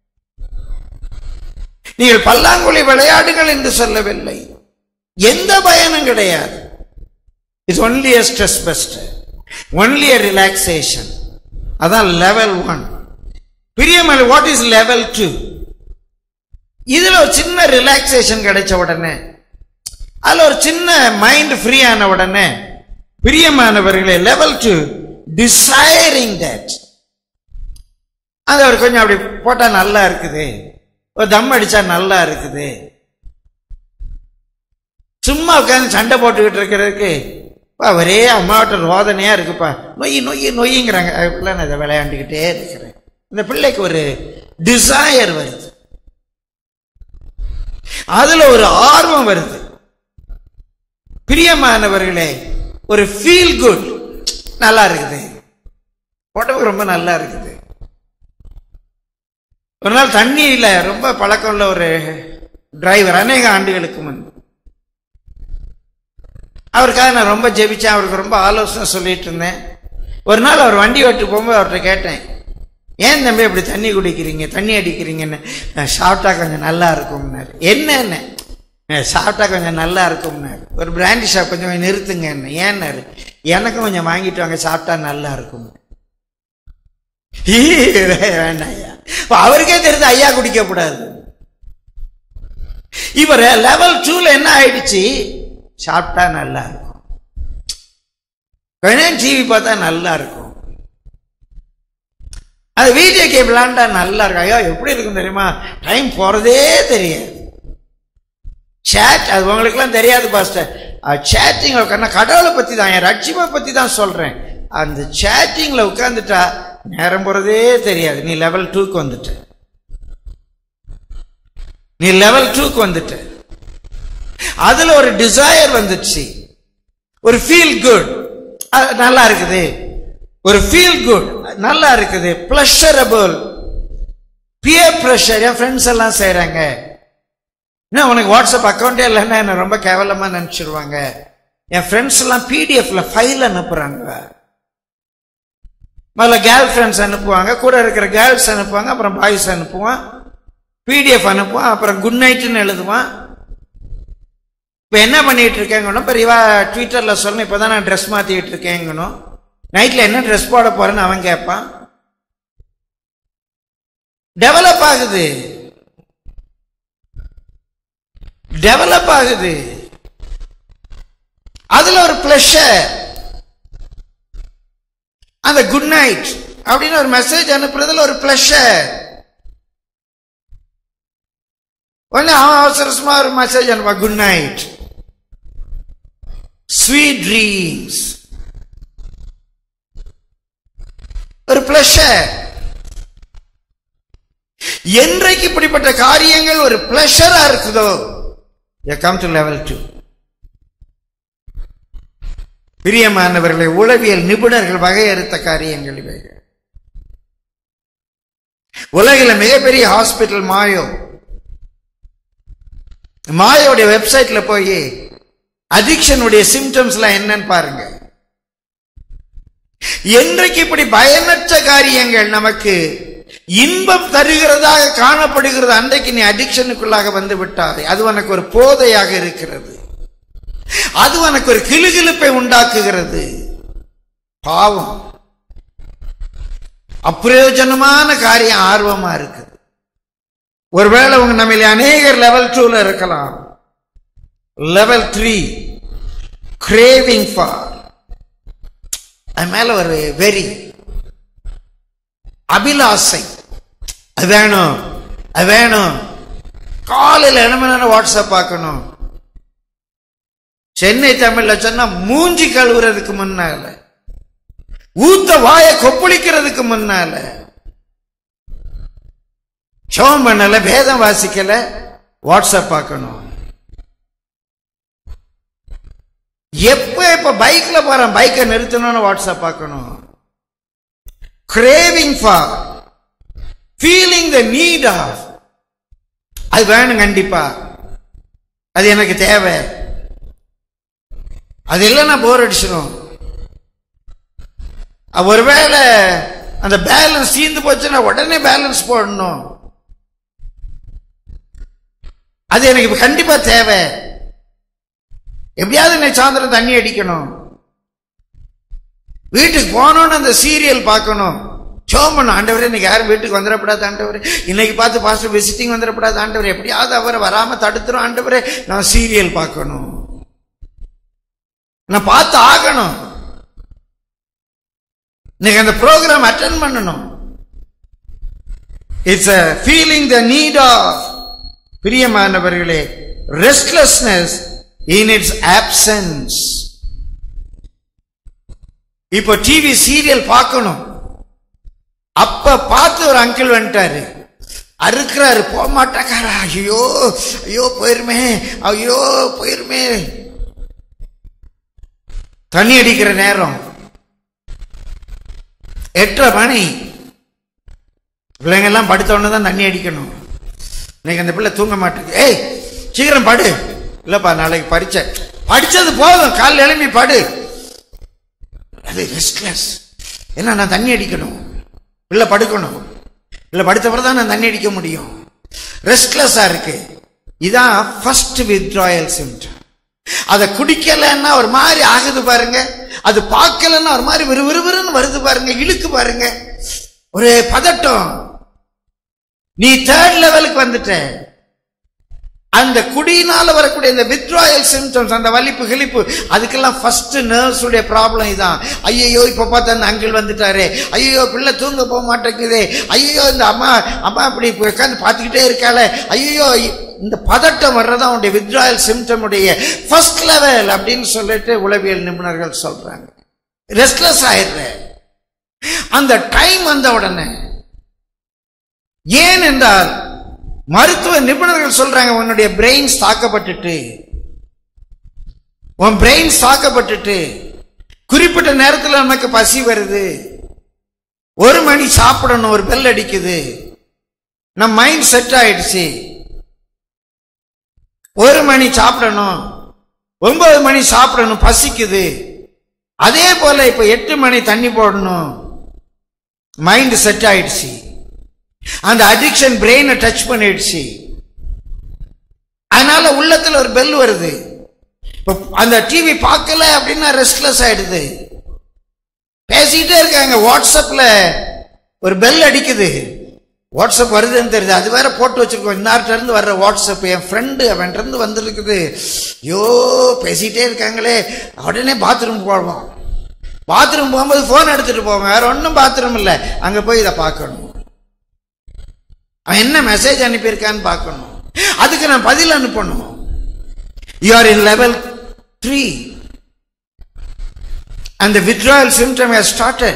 நீங்கள் பல்லாங்குழி விளையாடுங்கள் என்று சொல்லவில்லை எந்த பயனும் கிடையாது it's only a stress buster only a relaxation அதான் லெவல் ஒன் பிரியமல் வாட் இஸ் லெவல் டூ இதுல ஒரு சின்ன ரிலாக்ஸேஷன் கிடைச்ச உடனே அதுல ஒரு சின்ன மைண்ட் ஃப்ரீ ஆன உடனே பிரியமானவர்களே லெவல் டூ டிசைரிங் தட் அது அவர் கொஞ்சம் அப்படி போட்டா நல்லா இருக்குது ஒரு தம் அடிச்சா நல்லா இருக்குது சும்மா உட்காந்து சண்டை போட்டுக்கிட்டு இருக்கிறதுக்கு பா, ஒரே அம்மாவிட்ட ரோதனையா இருக்குப்பா நொய் நொய் நொய்ங்கிறாங்க அதுக்குள்ள நான் இதை விளையாண்டுக்கிட்டே இருக்கிறேன் இந்த பிள்ளைக்கு ஒரு டிசையர் வருது அதுல ஒரு ஆர்வம் வருது பிரியமானவர்களே ஒரு ஃபீல் குட் நல்லா இருக்குது உடம்பு ரொம்ப நல்லா இருக்குது ஒரு நாள் தண்ணியில ரொம்ப பழக்கம் உள்ள ஒரு டிரைவர் அநேக ஆண்டுகளுக்கு முன் அவருக்காக நான் ரொம்ப ஜெபிச்சேன் அவருக்கு ரொம்ப ஆலோசனை சொல்லிட்டு இருந்தேன் ஒரு நாள் அவர் வண்டி ஓட்டு போகும்போது அவர்கிட்ட கேட்டேன் ஏன் தம்பி இப்படி தண்ணி குடிக்கிறீங்க தண்ணி அடிக்கிறீங்கன்னு "நான் சாப்பிட்டா கொஞ்சம் நல்லா இருக்கும்னாரு என்னன்னு "நான் சாப்பிட்டா கொஞ்சம் நல்லா இருக்கும்னாரு ஒரு பிராண்டி ஷாப் கொஞ்சம் நிறுத்துங்க என்ன ஏன்னாரு எனக்கும் கொஞ்சம் வாங்கிட்டு வாங்க சாப்பிட்டா நல்லா இருக்கும் ஈ, வேண்டாம் ஐயா இப்ப அவருக்கே தெரியுது ஐயா குடிக்க கூடாது இவர் லெவல் டூல என்ன ஆயிடுச்சு சாப்பிட்டா நல்லா இருக்கும் கொஞ்ச நேரம் டிவி பார்த்தா நல்லா இருக்கும் அது வீடியோ கேம் விளாண்டா நல்லா இருக்கும் ஐயோ எப்படி இருக்கும் தெரியுமா டைம் போறதே தெரியாது சேட் அது உங்களுக்குலாம் தெரியாது பாஸ்டர் சேட்டிங் உட்காந்து கடவுளை பத்தி தான் என் ரட்சிப்பை பத்தி தான் சொல்றேன் அந்த சேட்டிங்ல உட்காந்துட்டா நேரம் போறதே தெரியாது நீ லெவல் டூக்கு வந்துட்ட நீ லெவல் டூக்கு வந்துட்ட அதுல ஒரு டிசையர் வந்துச்சு ஒரு ஃபீல் குட் நல்லா இருக்குது ஒரு ஃபீல் குட் நல்லா இருக்குது பிளஷரபிள் பியர் ப்ரெஷர் என் ஃப்ரெண்ட்ஸ் எல்லாம் செய்றாங்க என்ன உனக்கு வாட்ஸ்அப் அக்கௌண்டே இல்லைன்னா என்ன ரொம்ப கேவலமா நினைச்சிருவாங்க என் ஃப்ரெண்ட்ஸ் எல்லாம் பிடிஎஃப்ல ஃபைல் அனுப்புறாங்க முதல்ல கேர்ள் ஃப்ரெண்ட்ஸ் அனுப்புவாங்க கூட இருக்கிற கேர்ள்ஸ் அனுப்புவாங்க அப்புறம் பாய்ஸ் அனுப்புவான் பிடிஎஃப் அனுப்புவான் அப்புறம் குட் நைட்னு எழுதுவான் இப்போ என்ன பண்ணிட்டு இருக்கேங்கணும் பெரியவா ட்விட்டர்ல சொல்லணும் இப்போதான் நான் ட்ரெஸ் மாத்திட்டு இருக்கேங்கணும் நைட்ல என்ன ட்ரெஸ் போட போறேன்னு அவன் கேட்பான் டெவலப் ஆகுது டெவலப் ஆகுது அதுல ஒரு பிளஷர் அந்த குட் நைட் அப்படின்னு ஒரு மெசேஜ் அனுப்புறதுல ஒரு பிளஷர் உடனே அவன் அவசரமா ஒரு மெசேஜ் அனுப்பா குட் நைட் ஸ்வீட் ட்ரீம்ஸ் ஒரு பிளஷர் என்றைக்கு இப்படிப்பட்ட காரியங்கள் ஒரு பிளஷரா இருக்குதோ கம் டு லெவல் டூ பிரியமானவர்களை உளவியல் நிபுணர்கள் வகையறுத்த காரியங்கள் இவைகள் உலகில மிகப்பெரிய ஹாஸ்பிட்டல் மாயோ மாயோடைய வெப்சைட்ல போய் அடிக்ஷனுடைய சிம்டம்ஸ்லாம் என்னன்னு பாருங்க என்றைக்கு இப்படி பயனற்ற காரியங்கள் நமக்கு இன்பம் தருகிறதாக காணப்படுகிறது அன்றைக்கு நீ அடிக்ஷனுக்குள்ளாக வந்து விட்டாய் அது உனக்கு ஒரு போதையாக இருக்கிறது அது உனக்கு ஒரு கிளுகிழுப்பை உண்டாக்குகிறது பாவம் அப்பிரயோஜனமான காரியம் ஆர்வமா இருக்குது ஒருவேளை உங்க நம்ம அநேகர் லெவல் டூல இருக்கலாம் லெவல் த்ரீ கிரேவிங் ஃபார் அது மேல ஒரு வெறி அபிலாசை அது வேணும் அது வேணும் காலையில் என்ன வாட்ஸ்அப் பார்க்கணும் சென்னை தமிழ்ல சொன்னா மூஞ்சி கழுவுறதுக்கு முன்னால ஊத்த வாய கொப்பளிக்கிறதுக்கு முன்னால சோம் பண்ணல பேதம் வாசிக்கல வாட்ஸ்அப் பார்க்கணும் எப்ப இப்ப பைக்ல போறேன் பைக்கை நிறுத்தணும்னு வாட்ஸ்அப் பார்க்கணும் craving for feeling the need of அது வேணும் கண்டிப்பா அது எனக்கு தேவை அது இல்லைன்னா போர் அடிச்சிடும் ஒருவேளை அந்த பேலன்ஸ் தீர்ந்து போச்சுன்னா உடனே பேலன்ஸ் போடணும் அது எனக்கு இப்ப கண்டிப்பா தேவை எப்படியாவது இன்னைக்கு சாயந்தரம் தண்ணி அடிக்கணும் வீட்டுக்கு போனோன்னு அந்த சீரியல் பார்க்கணும் சோம் பண்ணும் ஆண்டவரே இன்னைக்கு யாரும் வீட்டுக்கு வந்துடப்படாது ஆண்டவரே இன்னைக்கு பார்த்து பாஸ்டர் விசிட்டிங் வந்துடப்படாது ஆண்டவர் எப்படியாவது அவரை வராம தடுத்துரும் ஆண்டவரே நான் சீரியல் பார்க்கணும் நான் பார்த்து ஆகணும் இன்னைக்கு அந்த ப்ரோக்ராம் அட்டன் பண்ணணும் it's a feeling the need of பிரியமானவர்களே ரெஸ்ட்லெஸ்னஸ் இன் இட்ஸ் ஆப்சன்ஸ் இப்போ டிவி சீரியல் பார்க்கணும் அப்ப பார்த்து ஒரு அங்கிள் வந்துட்டாரு அறுக்கிறாரு போக மாட்டாக்காரா ஐயோ ஐயோ போயிருமே ஐயோ போயிருமே தண்ணி அடிக்கிற நேரம் எட்டரை மணி பிள்ளைங்க எல்லாம் படுத்த உடனே தான் தண்ணி அடிக்கணும் இன்னைக்கு அந்த பிள்ளை தூங்க மாட்டேங்குது ஏய் சீக்கிரம் படு இல்லப்பா நாளைக்கு பரிச்சை படிச்சது போதும் கால் எழும்பி படு அது ரெஸ்ட்லெஸ் என்ன நான் தண்ணி அடிக்கணும் பிள்ளை படுக்கணும் இல்லை படுத்த பிறகு தான் நான் தண்ணி அடிக்க முடியும் ரெஸ்ட்லெஸ்ஸா இருக்கு இதான் ஃபர்ஸ்ட் வித்ராயல் சிம்டம் அதை குடிக்கலன்னா ஒரு மாதிரி ஆகுது பாருங்க அது பார்க்கலன்னா ஒரு மாதிரி விறுவிறுவிறுன்னு வருது பாருங்க இழுக்கு பாருங்க ஒரு பதட்டம் நீ தேர்ட் லெவலுக்கு வந்துட்ட அந்த குடியினால வரக்கூடிய இந்த வித்ராயல் சிம்டம்ஸ் அந்த வலிப்பு கிளிப்பு அதுக்கெல்லாம் ஃபர்ஸ்ட் நர்ஸ் உடைய ப்ராப்ளம் இதான் ஐயோ இப்ப பார்த்தா அந்த அங்கிள் வந்துட்டாரு ஐயோ பிள்ளை தூங்க போக மாட்டேங்குதே ஐயோ இந்த அம்மா அம்மா இப்படி உட்காந்து பார்த்துக்கிட்டே இருக்காளே ஐயோ இந்த பதட்டம் வர்றதா அவனுடைய வித்ராயல் சிம்டம் உடைய ஃபர்ஸ்ட் லெவல் அப்படின்னு சொல்லிட்டு உளவியல் நிபுணர்கள் சொல்றாங்க ரெஸ்ட்லெஸ் ஆயிடுற அந்த டைம் வந்த உடனே ஏன் என்றால் மருத்துவ நிபுணர்கள் சொல்றாங்க உன்னுடைய பிரெயின்ஸ் தாக்கப்பட்டுட்டு உன் பிரெயின்ஸ் தாக்கப்பட்டுட்டு குறிப்பிட்ட நேரத்தில் நமக்கு பசி வருது ஒரு மணி சாப்பிடணும் ஒரு பெல் அடிக்குது நம்ம மைண்ட் செட் ஆயிடுச்சு ஒரு மணி சாப்பிடணும் ஒன்பது மணி சாப்பிடணும் பசிக்குது அதே போல இப்ப எட்டு மணி தண்ணி போடணும் மைண்ட் செட் ஆயிடுச்சு அந்த அடிக்ஷன் பிரெயினை டச் பண்ணிடுச்சு அதனால உள்ளத்துல ஒரு பெல் வருது இப்ப அந்த டிவி பார்க்கல அப்படின்னா ரெஸ்ட்லெஸ் ஆயிடுது பேசிக்கிட்டே இருக்காங்க வாட்ஸ்அப்ல ஒரு பெல் அடிக்குது வாட்ஸ்அப் வருதுன்னு தெரியுது அது வேற போட்டு வச்சிருக்கோம் இன்னார்ட்ட இருந்து வர்ற வாட்ஸ்அப் என் ஃப்ரெண்டு அவன்கிட்ட இருந்து வந்திருக்குது ஐயோ பேசிக்கிட்டே இருக்காங்களே உடனே பாத்ரூம் போவோம் பாத்ரூம் போகும்போது ஃபோன் எடுத்துட்டு போவோம் வேற ஒன்றும் பாத்ரூம் இல்லை அங்க போய் இதை பார்க்கணும் அவன் என்ன மெசேஜ் அனுப்பியிருக்கான்னு பார்க்கணும் அதுக்கு நான் பதில் அனுப்பணும் you are in level three and the withdrawal symptom has started.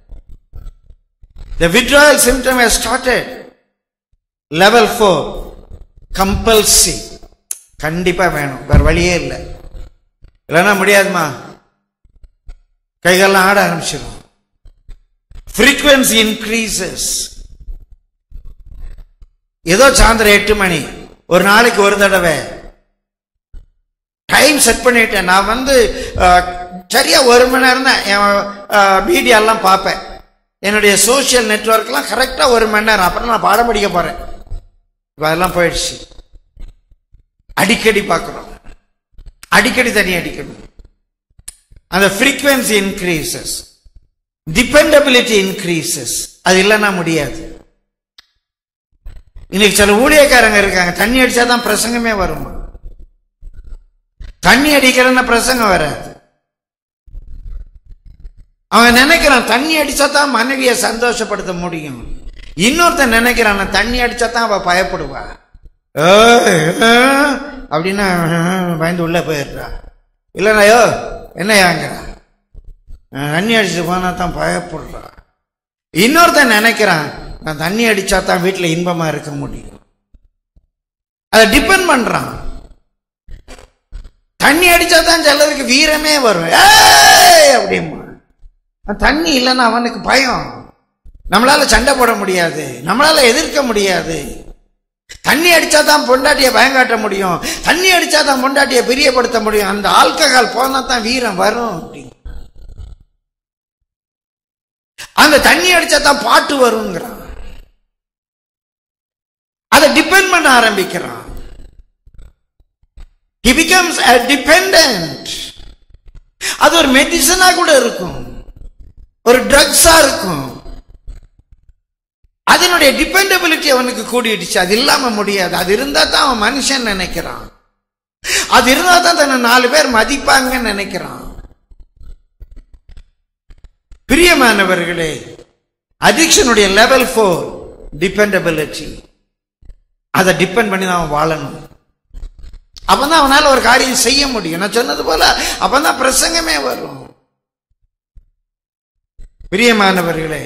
The withdrawal symptom has started. Level 4, compulsive. கண்டிப்பா வேணும் வேற வழியே இல்லை இல்லைன்னா முடியாதுமா கைகள்லாம் ஆட ஆரம்பிச்சிடும் frequency increases ஏதோ சாயந்தரம் எட்டு மணி ஒரு நாளைக்கு ஒரு தடவை டைம் செட் பண்ணிட்டேன் நான் வந்து அஹ், சரியா ஒரு மணி நேரம் தான் என் மீடியாலாம் பார்ப்பேன் என்னுடைய சோஷியல் நெட்ஒர்க்லாம் கரெக்டாக ஒரு மணி நேரம் அப்புறம் நான் பாடம் படிக்க போறேன் இப்போ அதெல்லாம் போயிடுச்சு அடிக்கடி பார்க்குறோம் அடிக்கடி தண்ணி அடிக்கணும் அந்த ஃப்ரீக்வன்சி இன்க்ரீசஸ் டிபெண்டபிலிட்டி இன்க்ரீசஸ் அது இல்லைன்னா முடியாது இன்னைக்கு சில ஊழியக்காரங்க இருக்காங்க தண்ணி அடிச்சா தான் பிரசங்கமே வருமா தண்ணி அடிக்கிறன்னா பிரசங்கம் வராது அவன் நினைக்கிறான் தண்ணி அடிச்சா தான் மனைவியை சந்தோஷப்படுத்த முடியும் இன்னொருத்தன் நினைக்கிறான் நான் தண்ணி அடிச்சா தான் அவ பயப்படுவா ஏய், ஏய், அப்படின்னா அஹ், பயந்து உள்ள போயிடுறா இல்லைனாயோ என்னையாங்கிறா அஹ், தண்ணி அடிச்சு போனா தான் பயப்படுறா இன்னொருத்தன் நினைக்கிறான் நான் தண்ணி அடிச்சா தான் வீட்டில் இன்பமா இருக்க முடியும் அதை டிபெண்ட் பண்றான் தண்ணி அடிச்சா தான் சிலருக்கு வீரமே வரும் ஏய் அப்படிமா தண்ணி இல்லைன்னா அவனுக்கு பயம் நம்மளால சண்டை போட முடியாது நம்மளால எதிர்க்க முடியாது தண்ணி அடிச்சா தான் பொண்டாட்டிய பயங்காட்ட முடியும் தண்ணி அடிச்சா தான் பொண்டாட்டிய பிரியப்படுத்த முடியும் அந்த ஆல்கஹால் போனா தான் வீரம் வரும் அப்படின்னு அந்த தண்ணி அடிச்சா தான் பாட்டு வருங்கிறான் அதை டிபெண்ட் பண்ண ஆரம்பிக்கிறான் he becomes a dependent அது ஒரு மெடிசனா கூட இருக்கும் ஒரு ட்ரக்ஸா இருக்கும் அதனுடைய டிபெண்டபிலிட்டி அவனுக்கு கூடிடுச்சு அது இல்லாம முடியாது அது இருந்தா தான் அவன் மனுஷன் நினைக்கிறான் அது இருந்தா தான் தன்னை நாலு பேர் மதிப்பாங்கன்னு நினைக்கிறான் பிரியமானவர்களே அடிக்ஷனுடைய லெவல் ஃபோர் டிபெண்டபிலிட்டி அதை டிபெண்ட் பண்ணி தான் அவன் வாழணும் அப்பதான் அவனால ஒரு காரியம் செய்ய முடியும் நான் சொன்னது போல அப்பதான் பிரசங்கமே வரும் பிரியமானவர்களே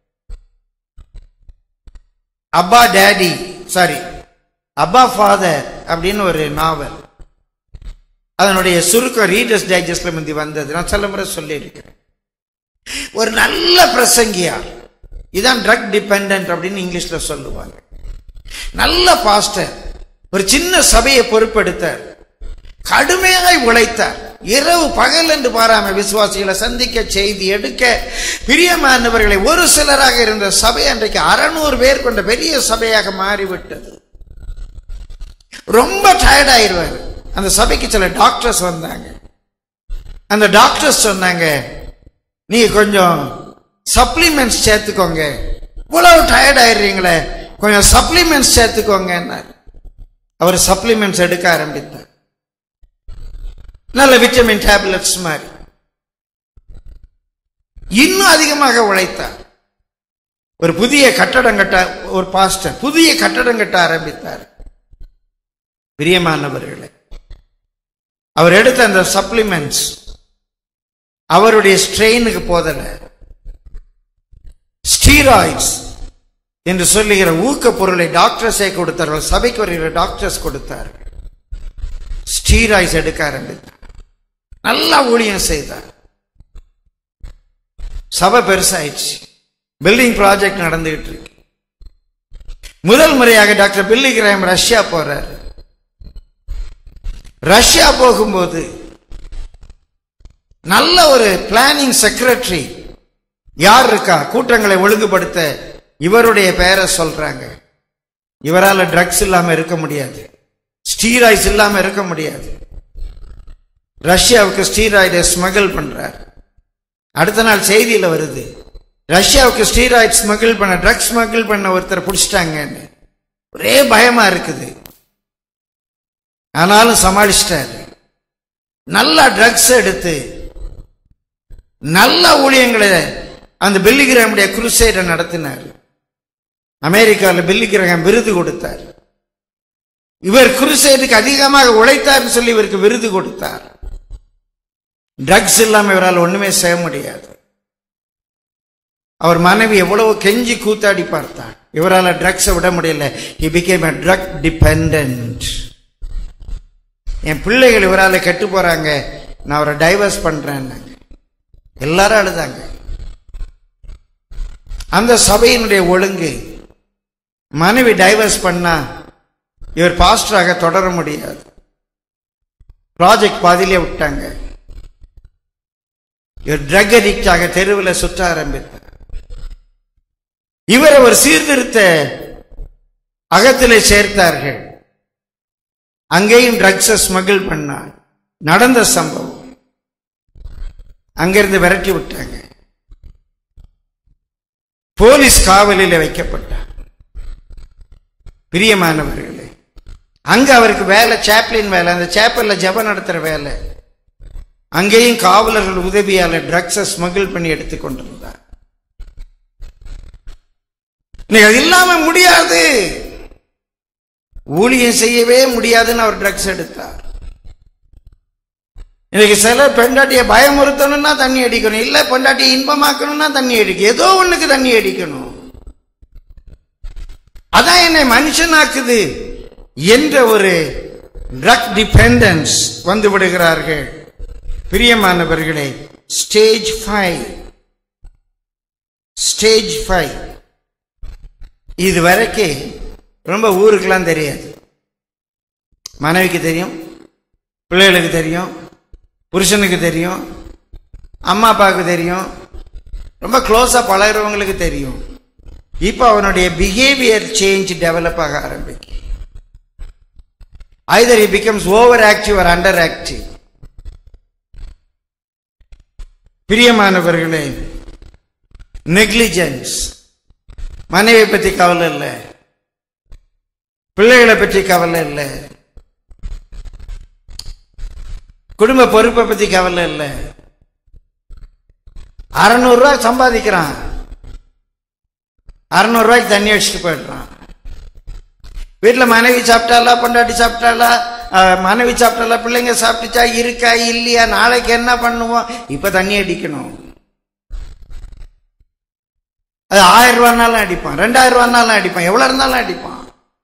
அப்பா டேடி சாரி அப்பா ஃபாதர் அப்படின்னு ஒரு நாவல் அதனுடைய சுருக்கம் ரீடர்ஸ் டைஜஸ்ட்ல முந்தி வந்தது நான் சில முறை சொல்லியிருக்கிறேன் ஒரு நல்ல பிரசங்கியார் இதான் ட்ரக் டிபெண்ட் அப்படின்னு இங்கிலீஷ்ல சொல்லுவாங்க நல்ல பாஸ்டர் ஒரு சின்ன சபையை பொறுப்பெடுத்தார் கடுமையாய் உழைத்தார் இரவு பகல் என்று பாராம விசுவாசிகளை சந்திக்க செய்தி எடுக்க பிரியமானவர்களை ஒரு சிலராக இருந்த சபை அன்றைக்கு அறநூறு பேர் கொண்ட பெரிய சபையாக மாறிவிட்டது ரொம்ப டயர்ட் ஆயிடுவார் அந்த சபைக்கு சில டாக்டர்ஸ் வந்தாங்க அந்த டாக்டர்ஸ் சொன்னாங்க நீங்க கொஞ்சம் சப்ளிமெண்ட்ஸ் சேர்த்துக்கோங்க இவ்வளவு டயர்ட் ஆயிடுறீங்களே கொஞ்சம் சப்ளிமெண்ட்ஸ் சேர்த்துக்கோங்க அவர் சப்ளிமெண்ட்ஸ் எடுக்க ஆரம்பித்தார் நல்ல விட்டமின் டேப்லெட்ஸ் மாதிரி இன்னும் அதிகமாக உழைத்தார் ஒரு புதிய கட்டடம் கட்ட ஒரு பாஸ்டர் புதிய கட்டடம் கட்ட ஆரம்பித்தார் பிரியமானவர்களே அவர் எடுத்த அந்த சப்ளிமெண்ட்ஸ் அவருடைய ஸ்ட்ரெயினுக்கு போதல ஸ்டீராய்ட்ஸ் என்று சொல்லுகிற ஊக்க பொருளை டாக்டர்ஸே கொடுத்தார்கள் சபைக்கு வருகிற டாக்டர்ஸ் கொடுத்தார்கள் ஸ்டீராய்ட்ஸ் எடுக்க ஆரம்பித்தார் நல்லா ஊழியம் செய்தார் சபை பெருசாயிடுச்சு பில்டிங் ப்ராஜெக்ட் நடந்துகிட்டு இருக்கு முதல் முறையாக டாக்டர் பில்லி கிராம் ரஷ்யா போறார் ரஷ்யா போகும்போது நல்ல ஒரு பிளானிங் செக்ரட்டரி யார் இருக்கா கூட்டங்களை ஒழுங்குபடுத்த இவருடைய பெயரை சொல்றாங்க இவரால ட்ரக்ஸ் இல்லாம இருக்க முடியாது ஸ்டீராய்ட்ஸ் இல்லாம இருக்க முடியாது ரஷ்யாவுக்கு ஸ்டீராய்டை ஸ்மகிள் பண்றார் அடுத்த நாள் செய்தியில வருது ரஷ்யாவுக்கு ஸ்டீராய்ட் ஸ்மகிள் பண்ண ட்ரக்ஸ் ஸ்மகிள் பண்ண ஒருத்தர் பிடிச்சிட்டாங்கன்னு ஒரே பயமா இருக்குது ஆனாலும் சமாளிச்சிட்டாரு நல்லா ட்ரக்ஸ் எடுத்து நல்ல ஊழியங்களை அந்த பில்லிகிராமுடைய குருசைடை நடத்தினார் அமெரிக்காவில் பில்லிகிரகம் விருது கொடுத்தார் இவர் குருசைடுக்கு அதிகமாக உழைத்தார்னு சொல்லி இவருக்கு விருது கொடுத்தார் ட்ரக்ஸ் இல்லாம இவரால் ஒண்ணுமே செய்ய முடியாது அவர் மனைவி எவ்வளவு கெஞ்சி கூத்தாடி பார்த்தார் இவரால் ட்ரக்ஸை விட முடியல he became a drug dependent என் பிள்ளைகள் இவரால் கெட்டு போறாங்க நான் அவரை டைவர்ஸ் பண்றேன்னாங்க எல்லாரும் அழுதாங்க அந்த சபையினுடைய ஒழுங்கு மனைவி டைவர்ஸ் பண்ணா இவர் பாஸ்டராக தொடர முடியாது ப்ராஜெக்ட் பாதியிலே விட்டாங்க இவர் ட்ரக் அடிக்டாக தெருவில் சுற்ற ஆரம்பித்தார் இவரை ஒரு சீர்திருத்த அகத்திலே சேர்த்தார்கள் அங்கேயும் ட்ரக்ஸை ஸ்மகிள் பண்ணார் நடந்த சம்பவம் அங்கிருந்து விரட்டி விட்டாங்க போலீஸ் காவலில் வைக்கப்பட்டார் பிரியமானவர்களே அங்க அவருக்கு வேலை சாப்ளின் வேலை அந்த சேப்பல்ல ஜெபம் நடத்துற வேலை அங்கேயும் காவலர்கள் உதவியால ட்ரக்ஸை ஸ்மகிள் பண்ணி எடுத்துக் கொண்டிருந்தார் இன்னைக்கு அது இல்லாம முடியாது ஊழியம் செய்யவே முடியாதுன்னு அவர் ட்ரக்ஸ் எடுத்தார் இன்னைக்கு சில பெண்டாட்டியை பயமுறுத்தணும்னா தண்ணி அடிக்கணும் இல்ல பெண்டாட்டியை இன்பமாக்கணும்னா தண்ணி அடிக்கணும் ஏதோ ஒண்ணுக்கு தண்ணி அடிக்கணும் அதான் என்னை மனுஷனாக்குது என்ற ஒரு ட்ரக் டிபெண்டன்ஸ் வந்து விடுகிறார்கள் பிரியமானவர்களே ஸ்டேஜ் ஃபைவ் ஸ்டேஜ் ஃபைவ் இது வரைக்கும் ரொம்ப ஊருக்கெல்லாம் தெரியாது மனைவிக்கு தெரியும் பிள்ளைகளுக்கு தெரியும் புருஷனுக்கு தெரியும் அம்மா அப்பாவுக்கு தெரியும் ரொம்ப க்ளோஸாக பழகிறவங்களுக்கு தெரியும் இப்போ அவனுடைய பிஹேவியர் சேஞ்ச் டெவலப் ஆக ஆரம்பிக்கும் either he becomes over active or under active பிரியமானவர்களே நெக்லிஜென்ஸ் மனைவியை பற்றி கவலை இல்லை பிள்ளைகளை பற்றி கவலை இல்லை குடும்ப பொறுப்பை பற்றி கவலை இல்லை அறநூறுரூவா சம்பாதிக்கிறான் அறநூறுரூவாய்க்கு தண்ணி அடிச்சுட்டு போயிடுறான் வீட்டில் மனைவி சாப்பிட்டாலா பொண்டாட்டி சாப்பிட்டாலா அஹ், மனைவி சாப்பிட்டாலா பிள்ளைங்க சாப்பிட்டுச்சா இருக்கா இல்லையா நாளைக்கு என்ன பண்ணுவோம் இப்போ தண்ணி அடிக்கணும் அது ஆயிரம் ரூபானாலும் அடிப்பான் ரெண்டாயிரம் ரூபானாலும் அடிப்பான் எவ்வளவு இருந்தாலும் அடிப்பான்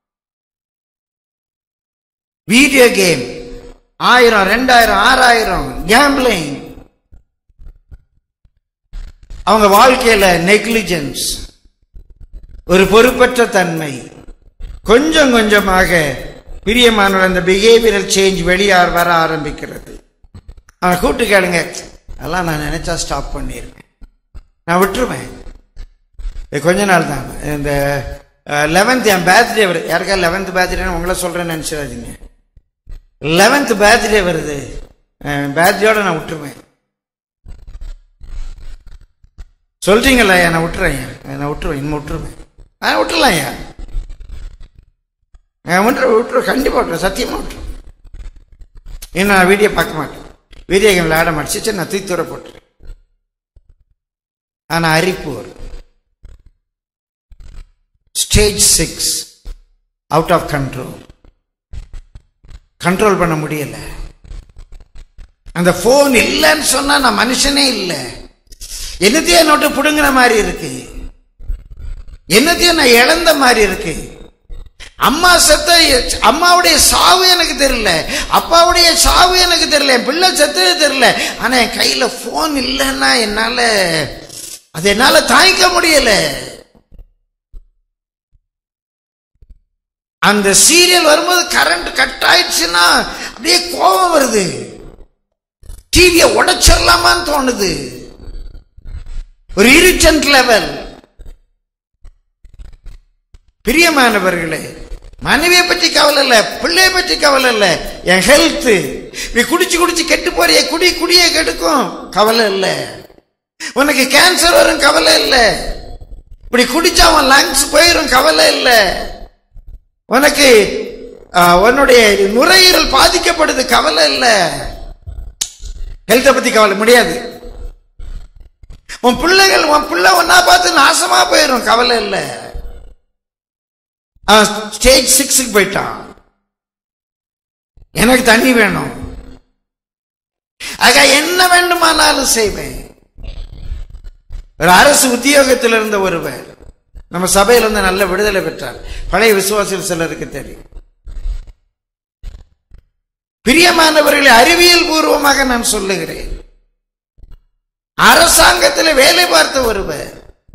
வீடியோ கேம் ஆயிரம் ரெண்டாயிரம் ஆறாயிரம் கேம்பிளிங் அவங்க வாழ்க்கையில நெக்லிஜென்ஸ் ஒரு பொறுப்பற்ற தன்மை கொஞ்சம் கொஞ்சமாக பிரியமான அந்த பிஹேவியரல் சேஞ்ச் வெளியார் வர ஆரம்பிக்கிறது அவனை கூப்பிட்டு கேளுங்க அதெல்லாம் நான் நினைச்சா ஸ்டாப் பண்ணிடுவேன் நான் விட்டுருவேன் இது கொஞ்ச நாள் தான் இந்த லெவன்த் என் பேர்த்டே வருது யாருக்கா லெவன்த் பேர்த்டே உங்களை சொல்றேன்னு நினைச்சிடாதீங்க லெவன்த் பேர்த்டே வருது பேர்த்டேயோட நான் விட்டுருவேன் சொல்றீங்களா நான் விட்டுறேன் நான் விட்டுருவேன் இன்னும் விட்டுருவேன் நான் விட்டுறலாம் ஐயா நான் விட்டுரு விட்டுரு கண்டிப்பாக விட்டுரு சத்தியமாக விட்டுரு இன்னும் நான் வீடியோ பார்க்க மாட்டேன் வீடியோ கேம் விளையாட மாட்டேன் நான் தூக்கி தூர போட்டுறேன் ஆனால் அரிப்பு வரும் stage six out of control control பண்ண முடியல அந்த போன் இல்லைன்னு சொன்னா நான் மனுஷனே இல்லை என்னத்தையும் நோட்டு புடுங்கின மாதிரி இருக்கு என்னத்தையும் நான் இழந்த மாதிரி இருக்கு அம்மா செத்த அம்மாவுடைய சாவு எனக்கு தெரியல அப்பாவுடைய சாவு எனக்கு தெரியல என் பிள்ளை செத்தது தெரியல ஆனா என் கையில போன் இல்லைன்னா என்னால அது என்னால தாங்கிக்க முடியல அந்த சீரியல் வரும்போது கரண்ட் கட் ஆயிடுச்சுன்னா அப்படியே கோபம் வருது டிவியை உடைச்சிடலாமான்னு தோணுது ஒரு இரிட்டன்ட் லெவல் பிரியமானவர்களே மனைவியை பற்றி கவலை இல்லை பிள்ளைய பற்றி கவலை இல்லை என் ஹெல்த் நீ குடிச்சு குடிச்சு கெட்டு போறிய குடி குடிய கெடுக்கும் கவலை இல்லை உனக்கு கேன்சர் வரும் கவலை இல்லை இப்படி குடிச்சா அவன் லங்ஸ் போயிரும் கவலை இல்லை உனக்கு ஆ, உன்னுடைய நுரையீரல் பாதிக்கப்படுது கவலை இல்லை ஹெல்த்தை பத்தி கவலை முடியாது உன் பிள்ளைகள் உன் பிள்ளை ஒன்னா பார்த்து நாசமா போயிடும் கவலை இல்லை ஸ்டேஜ் சிக்ஸுக்கு போயிட்டான் எனக்கு தண்ணி வேணும் ஆக என்ன வேண்டுமானாலும் செய்வேன் ஒரு அரசு உத்தியோகத்தில் இருந்த ஒருவர் நம்ம சபையில் வந்து நல்ல விடுதலை பெற்றார் பழைய விசுவாசிகள் சிலருக்கு தெரியும் பிரியமானவர்களை அறிவியல் பூர்வமாக நான் சொல்லுகிறேன் அரசாங்கத்தில் வேலை பார்த்த ஒருவர்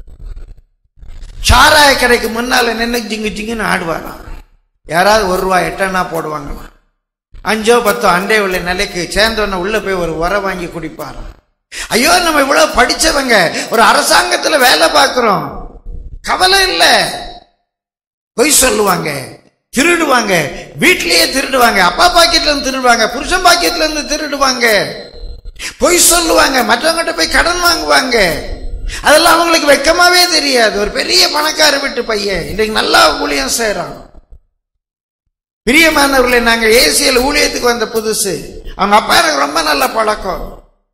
சாராய கடைக்கு முன்னால நின்று ஜிங்கு ஜிங்குன்னு ஆடுவாராம் யாராவது ஒரு ரூபாய் எட்டனா போடுவாங்களாம் அஞ்சோ பத்தோ அண்டை உள்ள நிலைக்கு சேர்ந்தவன உள்ள போய் ஒரு உர வாங்கி குடிப்பாராம் ஐயோ நம்ம இவ்வளவு படிச்சவங்க ஒரு அரசாங்கத்துல வேலை பார்க்கிறோம் கவலை இல்ல பொய் சொல்லுவாங்க திருடுவாங்க வீட்லயே திருடுவாங்க அப்பா பாக்கெட்ல இருந்து திருடுவாங்க புருஷன் பாக்கெட்ல இருந்து திருடுவாங்க பொய் சொல்லுவாங்க மற்றவங்கிட்ட போய் கடன் வாங்குவாங்க அதெல்லாம் அவங்களுக்கு வெக்கமாவே தெரியாது ஒரு பெரிய பணக்கார வீட்டு பையன் இன்றைக்கு நல்லா ஊழியம் செய்யறான் பிரியமானவர்களை நாங்க ஏசியல் ஊழியத்துக்கு வந்த புதுசு அவங்க அப்பா எனக்கு ரொம்ப நல்ல பழக்கம்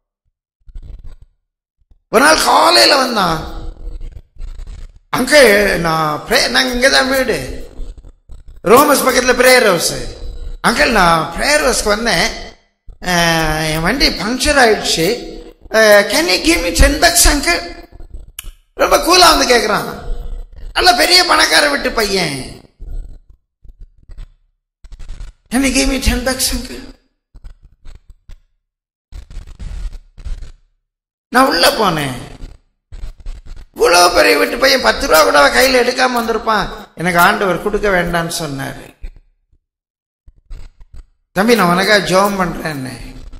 ஒரு நாள் காலையில வந்தான் அங்க நான் pray- நாங்க இங்கதான் வீடு ரோமஸ் பக்கத்துல பிரேயர் ஹவுஸ் அங்கிள் நான் பிரேயர் ஹவுஸ்க்கு வந்தேன் அஹ், என் வண்டி பங்க்சர் ஆயிடுச்சு can you give me ten bucks uncle ரொம்ப கூலா வந்து கேட்குறான் நல்ல பெரிய பணக்கார வீட்டு பையன் can you give me ten bucks uncle நான் உள்ள போனேன் இவ்வளவு பெரிய வீட்டு பையன் பத்து ரூபா கூட அவன் கையில எடுக்காம வந்திருப்பான் எனக்கு ஆண்டவர் கொடுக்க வேண்டாம்னு சொன்னாரு தம்பி நான் உனக்கா ஜோம் பண்றேன்னு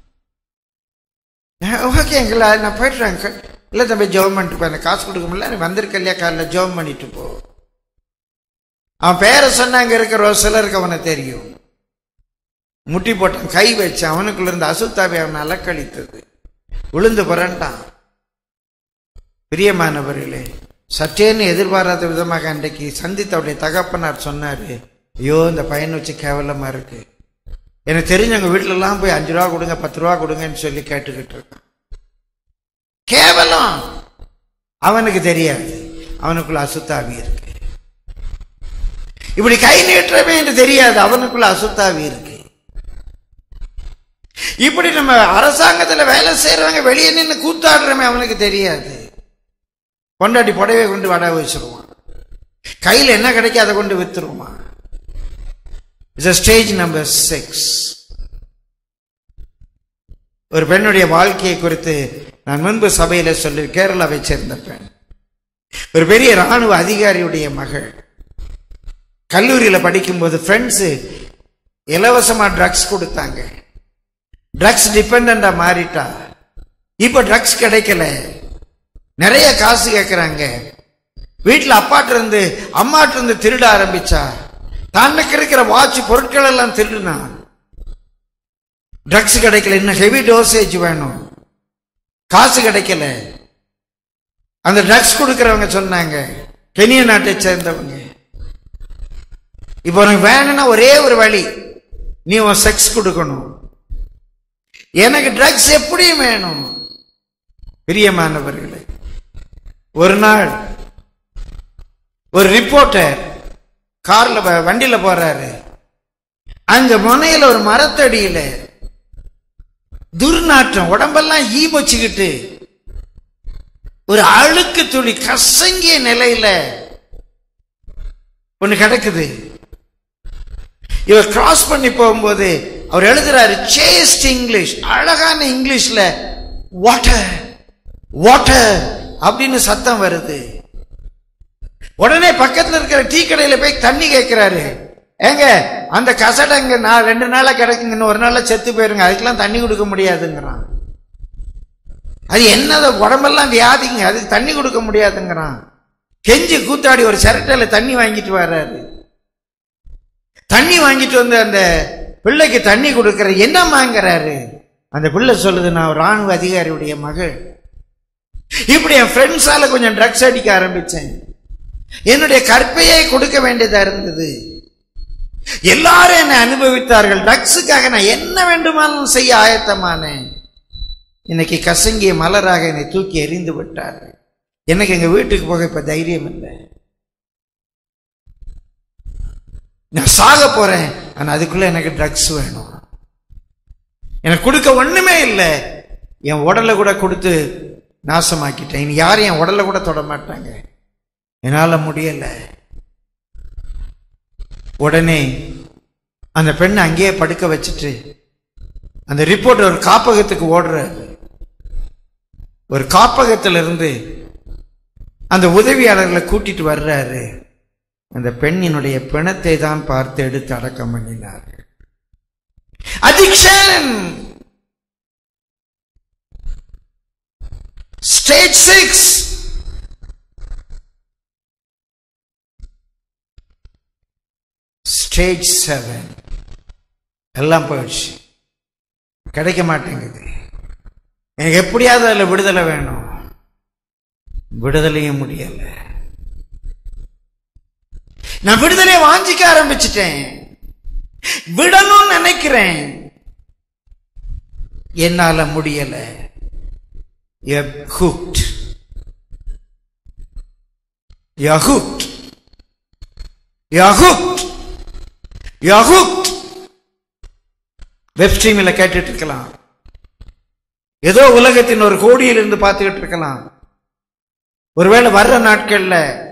ஓகேங்களா நான் போயிடுறேன் uncle. இல்ல தம்பி ஜோம் பண்ணிட்டு போ எனக்கு காசு கொடுக்க முடியல நீ வந்திருக்க இல்லையா காலைல ஜோம் பண்ணிட்டு போ அவன் பேரை சொன்னாங்க இருக்கிற ஒரு சிலருக்கு அவனை தெரியும் முட்டி போட்டான் கை வச்சு அவனுக்குள்ள இருந்த அசுத்தாவை அவனை அலக்கழித்தது விழுந்து புரண்டான் பிரியமானவர்களே சற்றேன்னு எதிர்பாராத விதமாக அன்றைக்கு சந்தித்த அவருடைய தகப்பனார் சொன்னாரு ஐயோ இந்த பையனை வச்சு கேவலமா இருக்கு எனக்கு தெரிஞ்சவங்க வீட்டுல எல்லாம் போய் அஞ்சு ரூபா கொடுங்க பத்து ரூபா கொடுங்கன்னு சொல்லி கேட்டுக்கிட்டு இருக்கான் கேவலம் அவனுக்கு தெரியாது அவனுக்குள்ள அசுத்தாவி இருக்கு இப்படி கை நீட்டுறவே என்று தெரியாது அவனுக்குள்ள அசுத்தாவி இருக்கு இப்படி நம்ம அரசாங்கத்துல வேலை செய்யறவங்க வெளியே நின்று கூத்தாடுறமே அவனுக்கு தெரியாது பொண்டாட்டி புடவை கொண்டு வட வச்சிருவான் கையில் என்ன கிடைக்கும் அதை கொண்டு வித்துருவான் இட்ஸ் ஸ்டேஜ் நம்பர் சிக்ஸ் ஒரு பெண்ணுடைய வாழ்க்கையை குறித்து நான் முன்பு சபையில சொல்லி கேரளாவை சேர்ந்த பெண் ஒரு பெரிய ராணுவ அதிகாரியுடைய மகள் கல்லூரியில படிக்கும்போது ஃப்ரெண்ட்ஸு இலவசமா ட்ரக்ஸ் கொடுத்தாங்க ட்ரக்ஸ் டிபெண்டா மாறிட்டா இப்ப ட்ரக்ஸ் கிடைக்கல நிறைய காசு கேட்கறாங்க வீட்டுல அப்பாட்ட இருந்து அம்மாட்ட இருந்து திருட ஆரம்பிச்சா தன்னுக்கு இருக்கிற வாட்ச் பொருட்கள் எல்லாம் திருடுனா ட்ரக்ஸ் கிடைக்கல இன்னும் ஹெவி டோசேஜ் வேணும் காசு கிடைக்கல அந்த ட்ரக்ஸ் கொடுக்கறவங்க சொன்னாங்க கெனிய நாட்டை சேர்ந்தவங்க இப்போ உனக்கு வேணும்னா ஒரே ஒரு வழி நீ உன் செக்ஸ் கொடுக்கணும் எனக்கு ட்ரக்ஸ் எப்படியும் வேணும் பிரியமானவர்களே ஒரு நாள் ஒரு ரிப்போர்ட்டர் கார்ல ப- வண்டியில போறாரு அங்க முனையில ஒரு மரத்தடியில துர்நாற்றம் உடம்பெல்லாம் ஈ வச்சுக்கிட்டு ஒரு அழுக்கு துளி கசங்கிய நிலையில ஒண்ணு கிடக்குது இவர் கிராஸ் பண்ணி போகும்போது அவர் எழுதுறாரு சேஸ்ட் இங்கிலீஷ் அழகான இங்கிலீஷ்ல வாட்டர் வாட்டர் அப்படின்னு சத்தம் வருது உடனே பக்கத்துல இருக்கிற டீ கடையில போய் தண்ணி கேட்கிறாரு ஏங்க அந்த கசடை இங்க நான் ரெண்டு நாளா கிடைக்குங்க இன்னும் ஒரு நாள்ல செத்து போயிருங்க அதுக்கெல்லாம் தண்ணி கொடுக்க முடியாதுங்கிறான் அது என்னது உடம்பெல்லாம் வியாதிங்க அதுக்கு தண்ணி கொடுக்க முடியாதுங்கிறான் கெஞ்சி கூத்தாடி ஒரு சிரட்டையில தண்ணி வாங்கிட்டு வர்றாரு தண்ணி வாங்கிட்டு வந்து அந்த பிள்ளைக்கு தண்ணி கொடுக்கிற என்ன வாங்குறாரு அந்த பிள்ளை சொல்லுது நான் ஒரு ராணுவ அதிகாரியுடைய மகள் இப்படி என் ஃப்ரெண்ட்ஸால கொஞ்சம் ட்ரக்ஸ் அடிக்க ஆரம்பிச்சேன் என்னுடைய கற்பையை கொடுக்க வேண்டியதா இருந்தது எல்லாரும் என்னை அனுபவித்தார்கள் ட்ரக்ஸுக்காக நான் என்ன வேண்டுமானாலும் செய்ய ஆயத்தமானேன் இன்னைக்கு கசங்கிய மலராக என்னை தூக்கி எறிந்து விட்டார்கள் எனக்கு எங்க வீட்டுக்கு போக இப்ப தைரியம் இல்லை நான் சாக போறேன் ஆனா அதுக்குள்ள எனக்கு ட்ரக்ஸ் வேணும் எனக்கு கொடுக்க ஒண்ணுமே இல்லை என் உடலை கூட கொடுத்து நாசமாக்கிட்டேன் இனி யாரும் என் உடலை கூட தொட மாட்டாங்க என்னால முடியல உடனே அந்த பெண்ணை அங்கேயே படுக்க வச்சுட்டு அந்த ரிப்போர்ட் ஒரு காப்பகத்துக்கு ஓடுறாரு ஒரு காப்பகத்திலிருந்து அந்த உதவியாளர்களை கூட்டிட்டு வர்றாரு அந்த பெண்ணினுடைய பிணத்தை தான் பார்த்து எடுத்து அடக்கம் பண்ணினார் addiction stage six stage seven எல்லாம் போயிடுச்சு கிடைக்க மாட்டேங்குது எனக்கு எப்படியாவது அதில் விடுதலை வேணும் விடுதலையும் முடியல நான் விடுதலையை வாஞ்சிக்க ஆரம்பிச்சிட்டேன் விடணும்னு நினைக்கிறேன் என்னால முடியல You're hooked. You're hooked. You're hooked. You're hooked. Web ஸ்ட்ரீமில் கேட்டுட்டு இருக்கலாம் ஏதோ உலகத்தின் ஒரு கோடியிலிருந்து பார்த்துக்கிட்டு இருக்கலாம் ஒருவேளை வர்ற நாட்கள்ல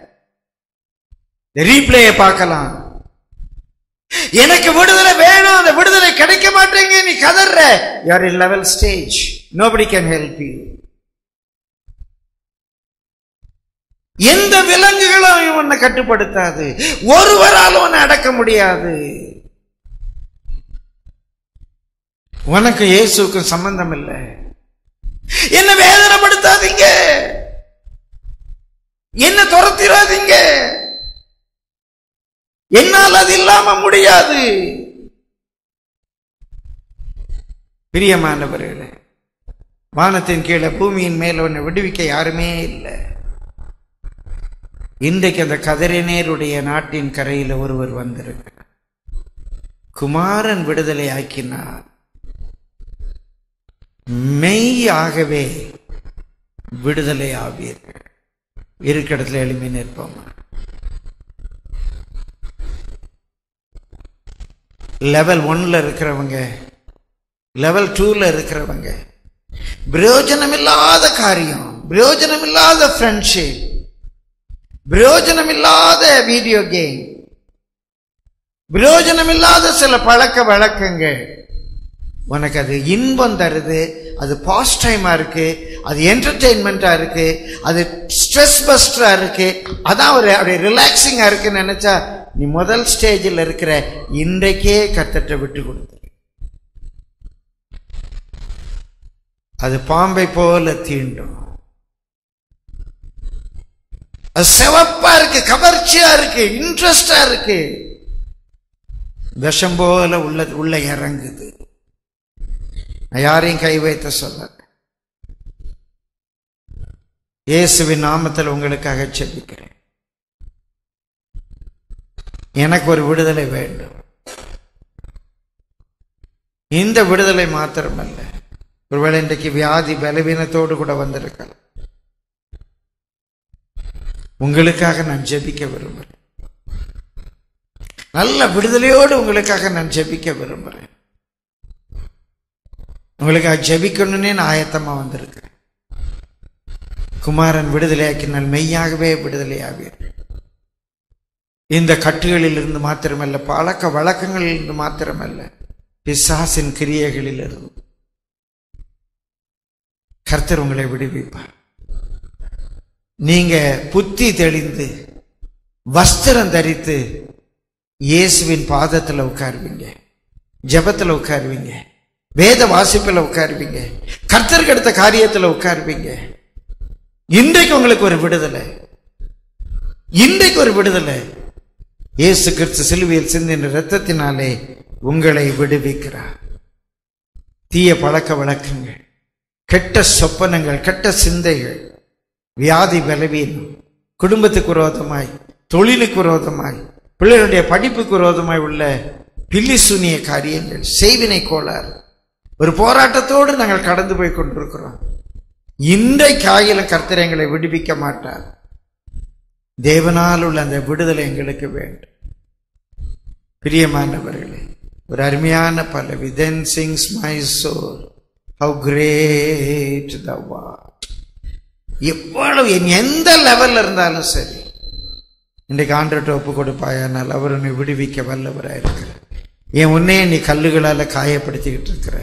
ரீப்ளேயை பார்க்கலாம் எனக்கு விடுதலை வேணும் அந்த விடுதலை கிடைக்க மாட்டேங்க நீ கதற யார் in level stage nobody can help you எந்த விலங்குகளும் உன்னை கட்டுப்படுத்தாது ஒருவராலும் உன்னை அடக்க முடியாது உனக்கு இயேசுக்கும் சம்பந்தம் இல்லை என்ன வேதனைப்படுத்தாதீங்க என்ன துரத்திடாதீங்க என்னால் அது இல்லாம முடியாது பிரியமானவர்களே வானத்தின் கீழே பூமியின் மேல உன்னை விடுவிக்க யாருமே இல்லை இன்றைக்கு அந்த கதிரநேருடைய நாட்டின் கரையில் ஒருவர் வந்திருக்கிறார் குமாரன் விடுதலை ஆக்கினார் மெய்யாகவே விடுதலை ஆவீர்கள் இருக்க இடத்துல எளிமை நிற்போமா லெவல் ஒன்ல இருக்கிறவங்க லெவல் டூல இருக்கிறவங்க பிரயோஜனமில்லாத காரியம் பிரயோஜனமில்லாத ஃப்ரெண்ட்ஷிப் பிரயோஜனமில்லாத வீடியோ கேம் பிரயோஜனமில்லாத சில பழக்க வழக்கங்கள் உனக்கு அது இன்பம் தருது அது பாஸ்ட் டைமா இருக்கு அது என்டர்டெயின்மெண்டா இருக்கு அது ஸ்ட்ரெஸ் பஸ்டரா இருக்கு அதான் ஒரு அப்படியே ரிலாக்ஸிங்கா இருக்குன்னு நினைச்சா நீ முதல் ஸ்டேஜில் இருக்கிற இன்றைக்கே கத்தட்ட விட்டு கொடுத்து அது பாம்பை போல தீண்டும் அது சிவப்பா இருக்கு கவர்ச்சியா இருக்கு இன்ட்ரெஸ்டா இருக்கு விஷம் போல உள்ள உள்ள இறங்குது நான் யாரையும் கை வைத்த சொல்ல இயேசுவின் நாமத்தில் உங்களுக்காக செபிக்கிறேன் எனக்கு ஒரு விடுதலை வேண்டும் இந்த விடுதலை மாத்திரமல்ல ஒருவேளை இன்றைக்கு வியாதி பலவீனத்தோடு கூட வந்திருக்கலாம் உங்களுக்காக நான் ஜெபிக்க விரும்புகிறேன் நல்ல விடுதலையோடு உங்களுக்காக நான் ஜெபிக்க விரும்புகிறேன் உங்களுக்காக ஜெபிக்கணும்னே நான் ஆயத்தமா வந்திருக்கிறேன் குமாரன் விடுதலையாக்கினால் மெய்யாகவே விடுதலையாவீர் இந்த கட்டுகளில் இருந்து மாத்திரமல்ல பழக்க வழக்கங்களில் இருந்து மாத்திரமல்ல பிசாசின் கிரியைகளில் இருந்து கர்த்தர் உங்களை விடுவிப்பார் நீங்க புத்தி தெளிந்து வஸ்திரம் தரித்து இயேசுவின் பாதத்துல உட்காருவீங்க ஜெபத்துல உட்காருவீங்க வேத வாசிப்புல உட்காருவீங்க கர்த்தருக்கு எடுத்த காரியத்துல உட்காருவீங்க இன்றைக்கு உங்களுக்கு ஒரு விடுதலை இன்றைக்கு ஒரு விடுதலை இயேசு கிறிஸ்து சிலுவையில் சிந்தின இரத்தத்தினாலே உங்களை விடுவிக்கிறார் தீய பழக்க வழக்கங்கள் கெட்ட சொப்பனங்கள் கெட்ட சிந்தைகள் வியாதி பலவீனம் குடும்பத்துக்கு விரோதமாய் தொழிலுக்கு விரோதமாய் பிள்ளைகளுடைய படிப்புக்கு விரோதமாய் உள்ள பில்லி சூனிய காரியங்கள் செய்வினை கோளாறு ஒரு போராட்டத்தோடு நாங்கள் கடந்து போய் கொண்டிருக்கிறோம் இன்றைக்கு ஆகிலும் கர்த்தர் எங்களை விடுவிக்க மாட்டார் தேவனால் உள்ள அந்த விடுதலை எங்களுக்கு வேண்டும் பிரியமானவர்களே ஒரு அருமையான பல்லவி then sings my soul how great thou art எவ்வளவு என் எந்த லெவல்ல இருந்தாலும் சரி இன்றைக்கு ஆண்டர்கிட்ட ஒப்பு கொடுப்பாயானால் அவர் உன்னை விடுவிக்க வல்லவராக இருக்கிறார் ஏன் உன்னையே நீ கல்லுகளால காயப்படுத்திக்கிட்டு இருக்கிற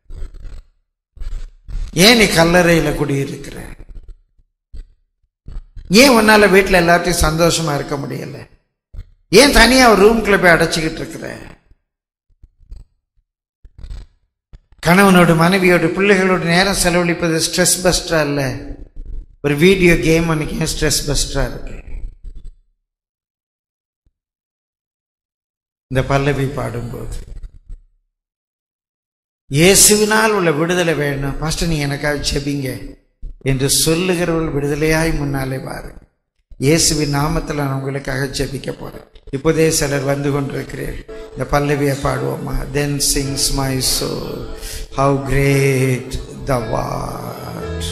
ஏன் நீ கல்லறையில குடியிருக்கிற ஏன் உன்னால வீட்டுல எல்லாத்தையும் சந்தோஷமா இருக்க முடியல ஏன் தனியா ஒரு ரூம்குள்ள போய் அடைச்சிக்கிட்டு இருக்கிற கணவனோடு மனைவியோடு பிள்ளைகளோடு நேரம் செலவழிப்பது ஸ்ட்ரெஸ் பஸ்டரா இல்ல ஒரு வீடியோ கேம் அன்னைக்கு ஏன் ஸ்ட்ரெஸ் பஸ்டரா இருக்கு இந்த பல்லவி பாடும்போது இயேசுவினால் உள்ள விடுதலை வேணும் பாஸ்டர் நீ எனக்காக செபிங்க என்று சொல்லுகிறவர்கள் விடுதலையாய் முன்னாலே பாரு இயேசுவின் நாமத்தில் நான் உங்களுக்காக ஜெபிக்க போறேன் இப்போதே சிலர் வந்து கொண்டிருக்கிறீர்கள் இந்த பல்லவியை பாடுவோமா then sings my soul how great thou art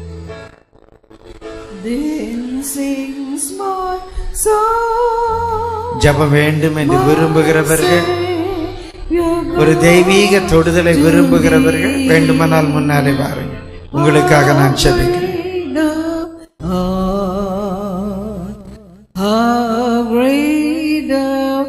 Then sings my soul. ஜெபம் வேண்டும் என்று விரும்புகிறவர்கள் Savior ஒரு தெய்வீக தொடுதலை விரும்புகிறவர்கள் வேண்டுமானால் முன்னாலே பாருங்கள் உங்களுக்காக நான் ஜெபிக்கிறேன் How great thou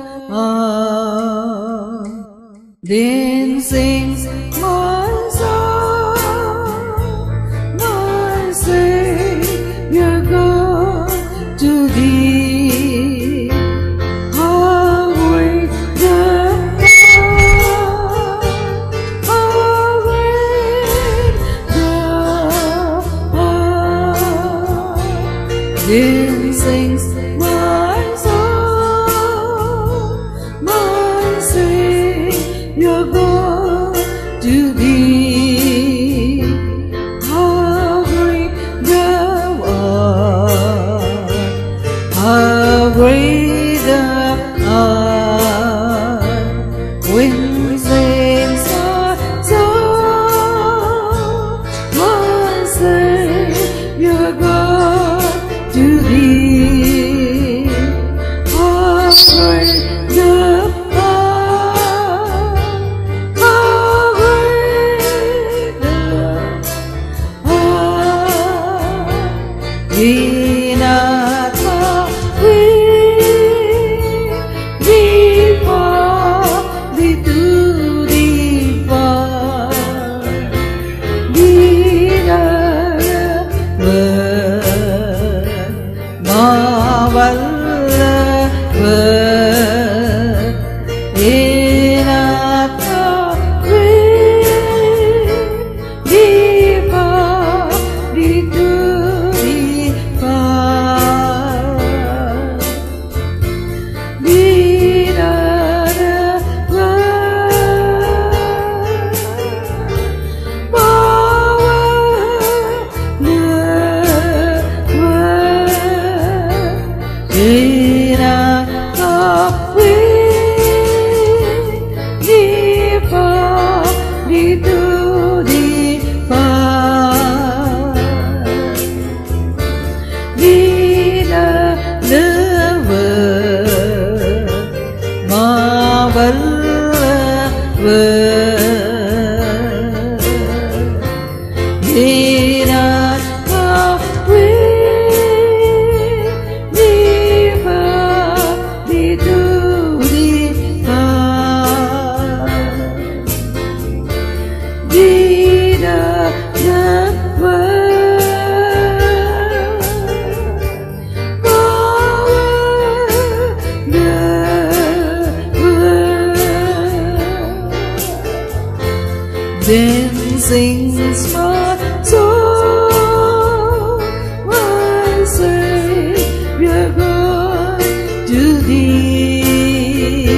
art. Then sings my soul, my Savior God, to thee. How great thou art. How great thou art. Then sings my soul, my Savior God, to thee. How great thou art, how great thou art, when sings my soul, my Savior God, to thee. Did I away never be to the heart? Did I never then sings my soul, my Savior God, to thee.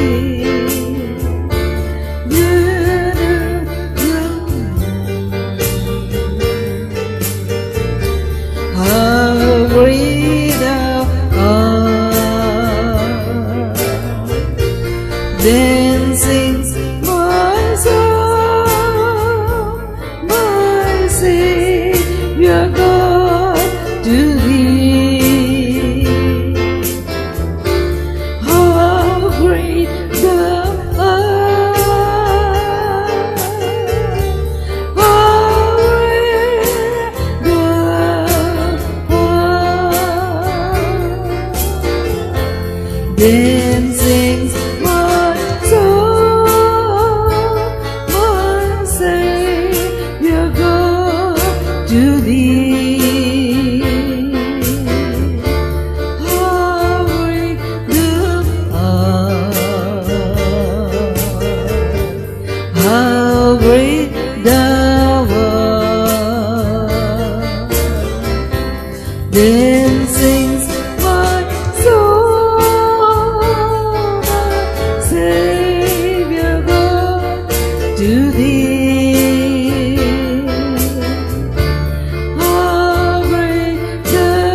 How great thou art. Then sings my soul, my Savior God, to thee. How great thou art. How great thou art. Then sings my soul, my Savior God, to thee. How great thou art. How great thou art. Then sings my soul, my Savior God, to thee. How great thou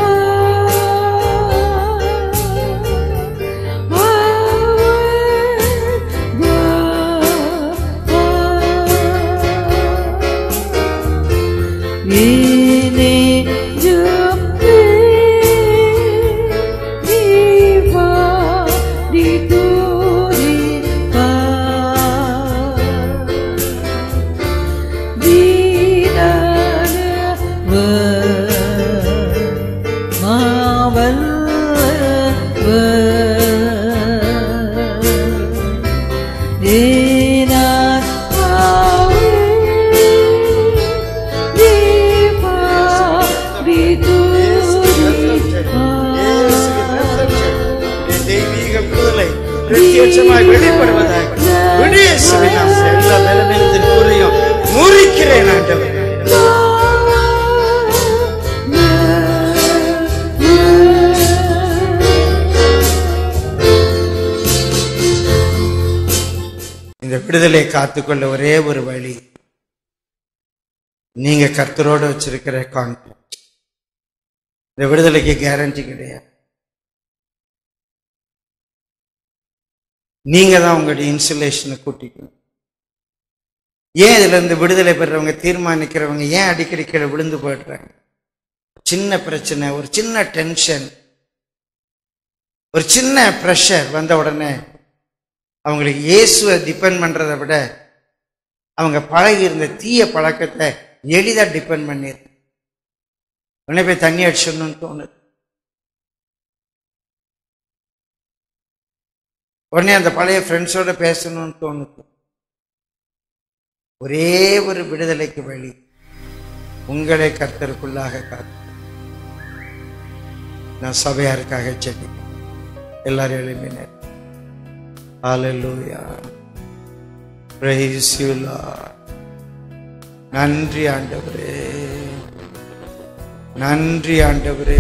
art. How great thou art. In angel viva di turipa Vidana mavel Dina Diva தெய்வீக விடுதலை பிரத்யட்சமாய் வெளிப்படுவதாக விடியேசுவின் நாமத்தில் எல்லா பலவீனத்தின் கூறையும் முறிக்கிறேன் ஆண்டவர் இந்த விடுதலை காத்துக்கொள்ள ஒரே ஒரு வழி நீங்க கர்த்தரோட வச்சிருக்கிற கான்டாக்ட் இந்த விடுதலைக்கு கேரண்டி கிடையாது நீங்க தான் உங்களுடைய இன்சுலேஷனை கூட்டிக்கணும் ஏன் இதுல இருந்து விடுதலை பெறவங்க தீர்மானிக்கிறவங்க ஏன் அடிக்கடி கீழே விழுந்து போயிடுறாங்க சின்ன பிரச்சனை ஒரு சின்ன டென்ஷன் ஒரு சின்ன ப்ரெஷர் வந்த உடனே அவங்களுக்கு இயேசுவை டிபெண்ட் பண்றதை விட அவங்க பழகி இருந்த தீய பழக்கத்தை எளிதா டிபெண்ட் பண்ணிடு உடனே போய் தண்ணி அடிச்சிடணும்னு தோணுது உடனே அந்த பழைய ஃப்ரெண்ட்ஸோட பேசணும்னு தோணுது ஒரே ஒரு விடுதலைக்கு வழி உங்களை கர்த்தருக்குள்ளாக காத்து நான் சபையாருக்காக செடி எல்லாரும் எழுப்பினர் Hallelujah. Praise you, Lord. நன்றி ஆண்டவரே நன்றி ஆண்டவரே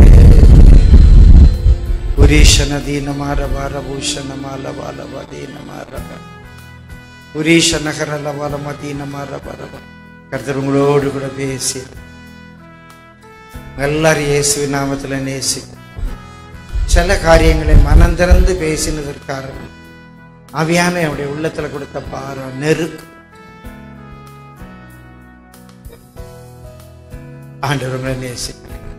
புரீஷன தீனமார வார பூஷண மால வால வதீனமார புரீஷ நகரல வால மதீனமார வரவ கர்த்தர் உங்களோடு கூட பேசி எல்லாரும் இயேசு நாமத்துல நேசி சில காரியங்களை மனம் திறந்து பேசினதற்கு காரணம் அவியான என்னுடைய உள்ளத்துல கொடுத்த பாரம் நெருக்கு ஆண்டவர் உங்களை நேசி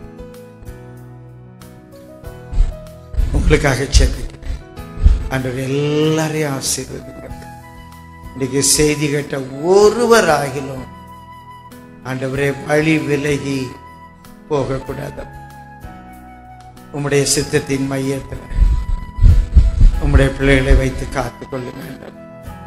உங்களுக்காக சென்று ஆண்டவர் எல்லாரையும் ஆசீர்வதிங்க இன்னைக்கு செய்தி கேட்ட ஒருவர் ஆகிலும் ஆண்டவரே வழி விலகி போகக்கூடாது உம்முடைய சித்தத்தின் மையத்தில் உம்முடைய பிள்ளைகளை வைத்து காத்துக் கொள்ளுங்க ஆண்டவரே.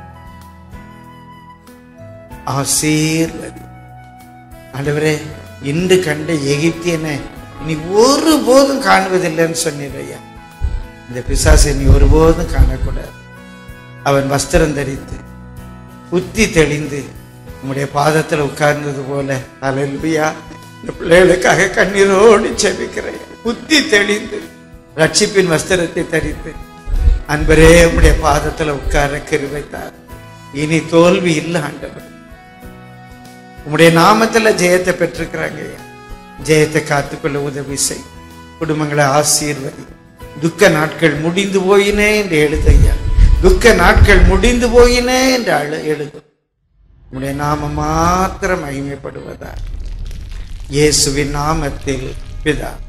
ஆசீர்வதி ஆண்டவரே இன்று கண்ட எகிப்தியனை நீ ஒருபோதும் காணுவதில்லைன்னு சொன்னீரையா இந்த பிசாசை நீ ஒருபோதும் காணக்கூடாது அவன் வஸ்திரம் தரித்து புத்தி தெளிந்து உம்முடைய பாதத்தில் உட்கார்ந்தது போல அலல்பியா இந்த பிள்ளைகளுக்காக கண்ணீரோடு செபிக்கிறேன் புத்தி தெளிந்து ரட்சிப்பின் வஸ்திரத்தை தரித்து அன்பரே உம்முடைய பாதத்தில் உட்கார கிருவைத்தார் இனி தோல்வி இல்லை ஆண்டவர் உம்முடைய நாமத்துல ஜெயத்தை பெற்றிருக்கிறாங்க ஐயா. ஜெயத்தை காத்துக்கொள்ள உதவி செய் குடும்பங்களை ஆசீர்வதி துக்க நாட்கள் முடிந்து போயினே என்று எழுதையா துக்க நாட்கள் முடிந்து போயினே என்று அழு எழுது உம்முடைய நாமம் மாத்திரம் மகிமைப்படுவதா இயேசுவின் நாமத்தில் பிதா